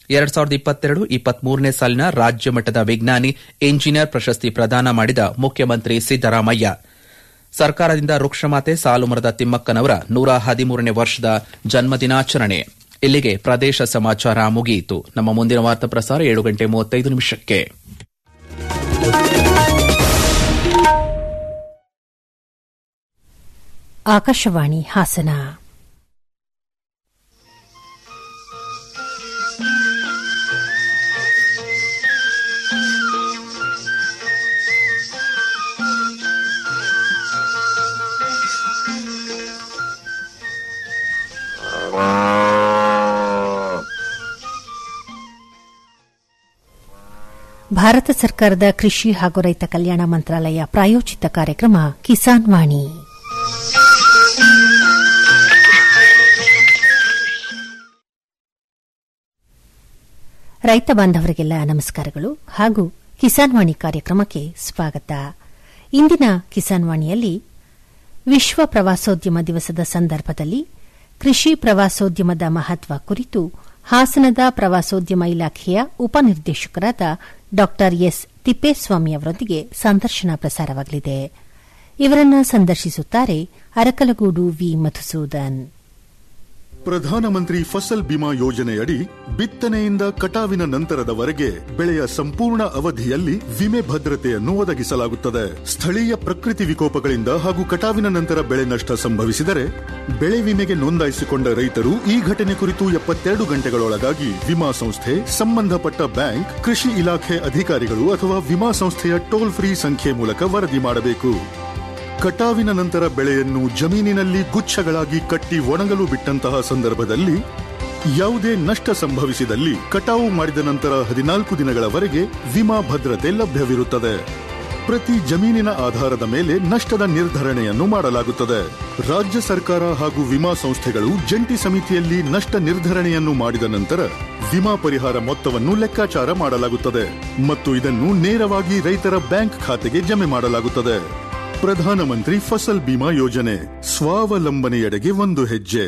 ಎರಡ್ ಸಾವಿರದ ಇಪ್ಪತ್ತೆರಡು ಇಪ್ಪತ್ಮೂರನೇ ಸಾಲಿನ ರಾಜ್ಯ ಮಟ್ಟದ ವಿಜ್ಞಾನಿ ಇಂಜಿನಿಯರ್ ಪ್ರಶಸ್ತಿ ಪ್ರದಾನ ಮಾಡಿದ ಮುಖ್ಯಮಂತ್ರಿ ಸಿದ್ದರಾಮಯ್ಯ ಸರ್ಕಾರದಿಂದ ವೃಕ್ಷಮಾತೆ ಸಾಲುಮರದ ತಿಮ್ಮಕ್ಕನವರ ನೂರ ಹದಿಮೂರನೇ ವರ್ಷದ ಜನ್ಮದಿನಾಚರಣೆ ಇಲ್ಲಿಗೆ ಪ್ರದೇಶ ಸಮಾಚಾರ ಮುಗಿಯಿತು ನಮ್ಮ ಮುಂದಿನ ವಾರ್ತಾ ಪ್ರಸಾರ ಏಳು ಗಂಟೆ ಮೂವತ್ತೈದು ನಿಮಿಷಕ್ಕೆ ಆಕಾಶವಾಣಿ ಹಾಸನ ಭಾರತ ಸರ್ಕಾರದ ಕೃಷಿ ಹಾಗೂ ರೈತ ಕಲ್ಯಾಣ ಮಂತ್ರಾಲಯ ಪ್ರಾಯೋಜಿತ ಕಾರ್ಯಕ್ರಮ ಕಿಸಾನ್ ವಾಣಿ ರೈತ ಬಾಂಧವರಿಗೆಲ್ಲ ನಮಸ್ಕಾರಗಳು ಹಾಗೂ ಕಿಸಾನ್ ವಾಣಿ ಕಾರ್ಯಕ್ರಮಕ್ಕೆ ಸ್ವಾಗತ ಇಂದಿನ ಕಿಸಾನ್ ವಾಣಿಯಲ್ಲಿ ವಿಶ್ವ ಪ್ರವಾಸೋದ್ಯಮ ದಿವಸದ ಸಂದರ್ಭದಲ್ಲಿ ಕೃಷಿ ಪ್ರವಾಸೋದ್ಯಮದ ಮಹತ್ವ ಕುರಿತು ಹಾಸನದ ಪ್ರವಾಸೋದ್ಯಮ ಇಲಾಖೆಯ ಉಪನಿರ್ದೇಶಕರಾದ ಡಾ ಎಸ್ ತಿಪ್ಪೇಸ್ವಾಮಿ ಅವರೊಂದಿಗೆ ಸಂದರ್ಶನ ಪ್ರಸಾರವಾಗಲಿದೆ ಇವರನ್ನು ಸಂದರ್ಶಿಸುತ್ತಾರೆ ಅರಕಲಗೂಡು ವಿ ಮಧುಸೂದನ್ ಪ್ರಧಾನಮಂತ್ರಿ ಫಸಲ್ ಬಿಮಾ ಯೋಜನೆಯಡಿ ಬಿತ್ತನೆಯಿಂದ ಕಟಾವಿನ ನಂತರದವರೆಗೆ ಬೆಳೆಯ ಸಂಪೂರ್ಣ ಅವಧಿಯಲ್ಲಿ ವಿಮೆ ಭದ್ರತೆಯನ್ನು ಒದಗಿಸಲಾಗುತ್ತದೆ ಸ್ಥಳೀಯ ಪ್ರಕೃತಿ ವಿಕೋಪಗಳಿಂದ ಹಾಗೂ ಕಟಾವಿನ ನಂತರ ಬೆಳೆ ನಷ್ಟ ಸಂಭವಿಸಿದರೆ ಬೆಳೆ ವಿಮೆಗೆ ನೋಂದಾಯಿಸಿಕೊಂಡ ರೈತರು ಈ ಘಟನೆ ಕುರಿತು ಎಪ್ಪತ್ತೆರಡು ಗಂಟೆಗಳೊಳಗಾಗಿ ವಿಮಾ ಸಂಸ್ಥೆ ಸಂಬಂಧಪಟ್ಟ ಬ್ಯಾಂಕ್ ಕೃಷಿ ಇಲಾಖೆ ಅಧಿಕಾರಿಗಳು ಅಥವಾ ವಿಮಾ ಸಂಸ್ಥೆಯ ಟೋಲ್ ಫ್ರೀ ಸಂಖ್ಯೆ ಮೂಲಕ ವರದಿ ಮಾಡಬೇಕು ಕಟಾವಿನ ನಂತರ ಬೆಳೆಯನ್ನು ಜಮೀನಿನಲ್ಲಿ ಗುಚ್ಛಗಳಾಗಿ ಕಟ್ಟಿ ಒಣಗಲು ಬಿಟ್ಟಂತಹ ಸಂದರ್ಭದಲ್ಲಿ ಯಾವುದೇ ನಷ್ಟ ಸಂಭವಿಸಿದಲ್ಲಿ ಕಟಾವು ಮಾಡಿದ ನಂತರ ಹದಿನಾಲ್ಕು ದಿನಗಳವರೆಗೆ ವಿಮಾ ಭದ್ರತೆ ಲಭ್ಯವಿರುತ್ತದೆ ಪ್ರತಿ ಜಮೀನಿನ ಆಧಾರದ ಮೇಲೆ ನಷ್ಟದ ನಿರ್ಧರಣೆಯನ್ನು ಮಾಡಲಾಗುತ್ತದೆ ರಾಜ್ಯ ಸರ್ಕಾರ ಹಾಗೂ ವಿಮಾ ಸಂಸ್ಥೆಗಳು ಜಂಟಿ ಸಮಿತಿಯಲ್ಲಿ ನಷ್ಟ ನಿರ್ಧರಣೆಯನ್ನು ಮಾಡಿದ ನಂತರ ವಿಮಾ ಪರಿಹಾರ ಮೊತ್ತವನ್ನು ಲೆಕ್ಕಾಚಾರ ಮಾಡಲಾಗುತ್ತದೆ ಮತ್ತು ಇದನ್ನು ನೇರವಾಗಿ ರೈತರ ಬ್ಯಾಂಕ್ ಖಾತೆಗೆ ಜಮೆ ಮಾಡಲಾಗುತ್ತದೆ ಪ್ರಧಾನಮಂತ್ರಿ ಫಸಲ್ ಬಿಮಾ ಯೋಜನೆ ಸ್ವಾವಲಂಬನೆಯೆಡೆಗೆ ಒಂದು ಹೆಜ್ಜೆ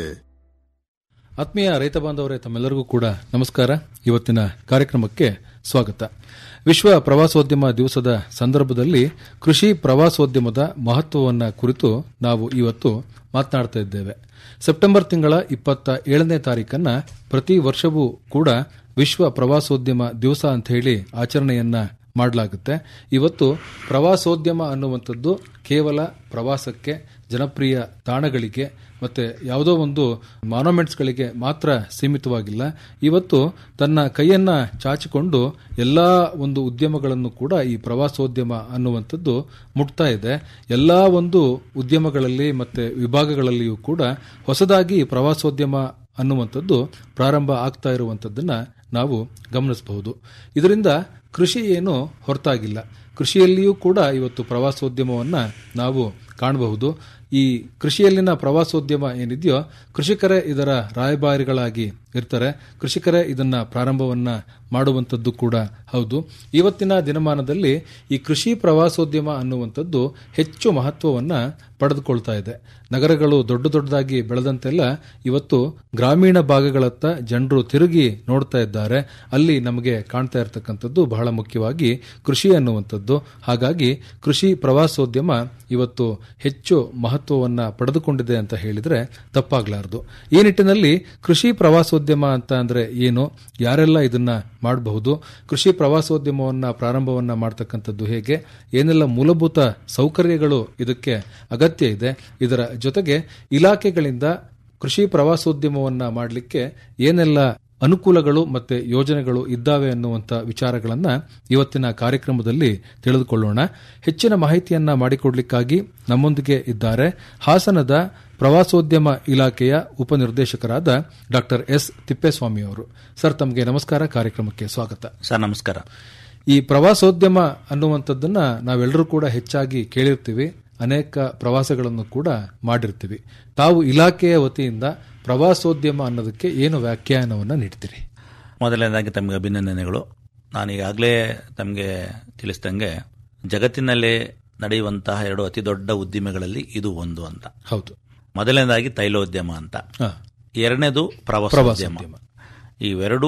ಆತ್ಮೀಯ ರೈತ ಬಾಂಧವರೇ ತಮ್ಮೆಲ್ಲರಿಗೂ ಕೂಡ ನಮಸ್ಕಾರ ಇವತ್ತಿನ ಕಾರ್ಯಕ್ರಮಕ್ಕೆ ಸ್ವಾಗತ ವಿಶ್ವ ಪ್ರವಾಸೋದ್ಯಮ ದಿವಸದ ಸಂದರ್ಭದಲ್ಲಿ ಕೃಷಿ ಪ್ರವಾಸೋದ್ಯಮದ ಮಹತ್ವವನ್ನು ಕುರಿತು ನಾವು ಇವತ್ತು ಮಾತನಾಡ್ತಾ ಇದ್ದೇವೆ ಸೆಪ್ಟೆಂಬರ್ ತಿಂಗಳ ಇಪ್ಪತ್ತ ಏಳನೇ ತಾರೀಕನ್ನ ಪ್ರತಿ ವರ್ಷವೂ ಕೂಡ ವಿಶ್ವ ಪ್ರವಾಸೋದ್ಯಮ ದಿವಸ ಅಂತ ಹೇಳಿ ಆಚರಣೆಯನ್ನ ಮಾಡಲಾಗುತ್ತೆ ಇವತ್ತು ಪ್ರವಾಸೋದ್ಯಮ ಅನ್ನುವಂಥದ್ದು ಕೇವಲ ಪ್ರವಾಸಕ್ಕೆ ಜನಪ್ರಿಯ ತಾಣಗಳಿಗೆ ಮತ್ತೆ ಯಾವುದೋ ಒಂದು ಮಾನ್ಯುಮೆಂಟ್ಸ್ಗಳಿಗೆ ಮಾತ್ರ ಸೀಮಿತವಾಗಿಲ್ಲ ಇವತ್ತು ತನ್ನ ಕೈಯನ್ನ ಚಾಚಿಕೊಂಡು ಎಲ್ಲ ಒಂದು ಉದ್ಯಮಗಳನ್ನು ಕೂಡ ಈ ಪ್ರವಾಸೋದ್ಯಮ ಅನ್ನುವಂಥದ್ದು ಮುಟ್ತಾ ಇದೆ ಎಲ್ಲ ಒಂದು ಉದ್ಯಮಗಳಲ್ಲಿ ಮತ್ತೆ ವಿಭಾಗಗಳಲ್ಲಿಯೂ ಕೂಡ ಹೊಸದಾಗಿ ಪ್ರವಾಸೋದ್ಯಮ ಅನ್ನುವಂಥದ್ದು ಪ್ರಾರಂಭ ಆಗ್ತಾ ಇರುವಂಥದ್ದನ್ನ ನಾವು ಗಮನಿಸಬಹುದು ಇದರಿಂದ ಕೃಷಿ ಏನು ಹೊರತಾಗಿಲ್ಲ ಕೃಷಿಯಲ್ಲಿಯೂ ಕೂಡ ಇವತ್ತು ಪ್ರವಾಸೋದ್ಯಮವನ್ನ ನಾವು ಕಾಣಬಹುದು ಈ ಕೃಷಿಯಲ್ಲಿನ ಪ್ರವಾಸೋದ್ಯಮ ಏನಿದೆಯೋ ಕೃಷಿಕರೇ ಇದರ ರಾಯಭಾರಿಗಳಾಗಿ ಇರ್ತಾರೆ ಕೃಷಿಕರೇ ಇದನ್ನ ಪ್ರಾರಂಭವನ್ನ ಮಾಡುವಂಥದ್ದು ಕೂಡ ಹೌದು ಇವತ್ತಿನ ದಿನಮಾನದಲ್ಲಿ ಈ ಕೃಷಿ ಪ್ರವಾಸೋದ್ಯಮ ಅನ್ನುವಂಥದ್ದು ಹೆಚ್ಚು ಮಹತ್ವವನ್ನ ಪಡೆದುಕೊಳ್ತಾ ಇದೆ ನಗರಗಳು ದೊಡ್ಡ ದೊಡ್ಡದಾಗಿ ಬೆಳೆದಂತೆಲ್ಲ ಇವತ್ತು ಗ್ರಾಮೀಣ ಭಾಗಗಳತ್ತ ಜನರು ತಿರುಗಿ ನೋಡ್ತಾ ಇದ್ದಾರೆ ಅಲ್ಲಿ ನಮಗೆ ಕಾಣ್ತಾ ಇರತಕ್ಕಂಥದ್ದು ಬಹಳ ಮುಖ್ಯವಾಗಿ ಕೃಷಿ ಅನ್ನುವಂಥದ್ದು ಹಾಗಾಗಿ ಕೃಷಿ ಪ್ರವಾಸೋದ್ಯಮ ಇವತ್ತು ಹೆಚ್ಚು ಮಹತ್ವವನ್ನ ಪಡೆದುಕೊಂಡಿದೆ ಅಂತ ಹೇಳಿದ್ರೆ ತಪ್ಪಾಗಲಾರದು ಈ ನಿಟ್ಟಿನಲ್ಲಿ ಕೃಷಿ ಪ್ರವಾಸೋದ್ಯಮ ಅಂತ ಅಂದ್ರೆ ಏನು ಯಾರೆಲ್ಲ ಇದನ್ನ ಮಾಡಬಹುದು ಕೃಷಿ ಪ್ರವಾಸೋದ್ಯಮವನ್ನ ಪ್ರಾರಂಭವನ್ನ ಮಾಡ್ತಕ್ಕಂಥದ್ದು ಹೇಗೆ ಏನೆಲ್ಲ ಮೂಲಭೂತ ಸೌಕರ್ಯಗಳು ಇದಕ್ಕೆ ಅಗತ್ಯ ಇದೆ ಇದರ ಜೊತೆಗೆ ಇಲಾಖೆಗಳಿಂದ ಕೃಷಿ ಪ್ರವಾಸೋದ್ಯಮವನ್ನ ಮಾಡಲಿಕ್ಕೆ ಏನೆಲ್ಲ ಅನುಕೂಲಗಳು ಮತ್ತೆ ಯೋಜನೆಗಳು ಇದ್ದಾವೆ ಅನ್ನುವಂಥ ವಿಚಾರಗಳನ್ನ ಇವತ್ತಿನ ಕಾರ್ಯಕ್ರಮದಲ್ಲಿ ತಿಳಿದುಕೊಳ್ಳೋಣ ಹೆಚ್ಚಿನ ಮಾಹಿತಿಯನ್ನ ಮಾಡಿಕೊಡ್ಲಿಕ್ಕಾಗಿ ನಮ್ಮೊಂದಿಗೆ ಇದ್ದಾರೆ ಹಾಸನದ ಪ್ರವಾಸೋದ್ಯಮ ಇಲಾಖೆಯ ಉಪನಿರ್ದೇಶಕರಾದ ಡಾಕ್ಟರ್ ಎಸ್ ತಿಪ್ಪೇಸ್ವಾಮಿ ಅವರು ಸರ್ ತಮಗೆ ನಮಸ್ಕಾರ ಕಾರ್ಯಕ್ರಮಕ್ಕೆ ಸ್ವಾಗತ ಸರ್ ನಮಸ್ಕಾರ ಈ ಪ್ರವಾಸೋದ್ಯಮ ಅನ್ನುವಂಥದ್ದನ್ನ ನಾವೆಲ್ಲರೂ ಕೂಡ ಹೆಚ್ಚಾಗಿ ಕೇಳಿರ್ತೀವಿ ಅನೇಕ ಪ್ರವಾಸಗಳನ್ನು ಕೂಡ ಮಾಡಿರ್ತೀವಿ ತಾವು ಇಲಾಖೆಯ ವತಿಯಿಂದ ಪ್ರವಾಸೋದ್ಯಮ ಅನ್ನೋದಕ್ಕೆ ಏನು ವ್ಯಾಖ್ಯಾನವನ್ನು ನೀಡ್ತೀರಿ ಮೊದಲನೇದಾಗಿ ತಮಗೆ ಅಭಿನಂದನೆಗಳು ನಾನೀಗಾಗಲೇ ತಮಗೆ ತಿಳಿಸ್ದಂಗೆ ಜಗತ್ತಿನಲ್ಲಿ ನಡೆಯುವಂತಹ ಎರಡು ಅತಿ ದೊಡ್ಡ ಉದ್ದಿಮೆಗಳಲ್ಲಿ ಇದು ಒಂದು ಅಂತ ಹೌದು ಮೊದಲನೇದಾಗಿ ತೈಲೋದ್ಯಮ ಅಂತ ಹಾ. ಎರಡನೇದು ಪ್ರವಾಸೋದ್ಯಮ ಪ್ರವಾಸೋದ್ಯಮ. ಇವೆರಡೂ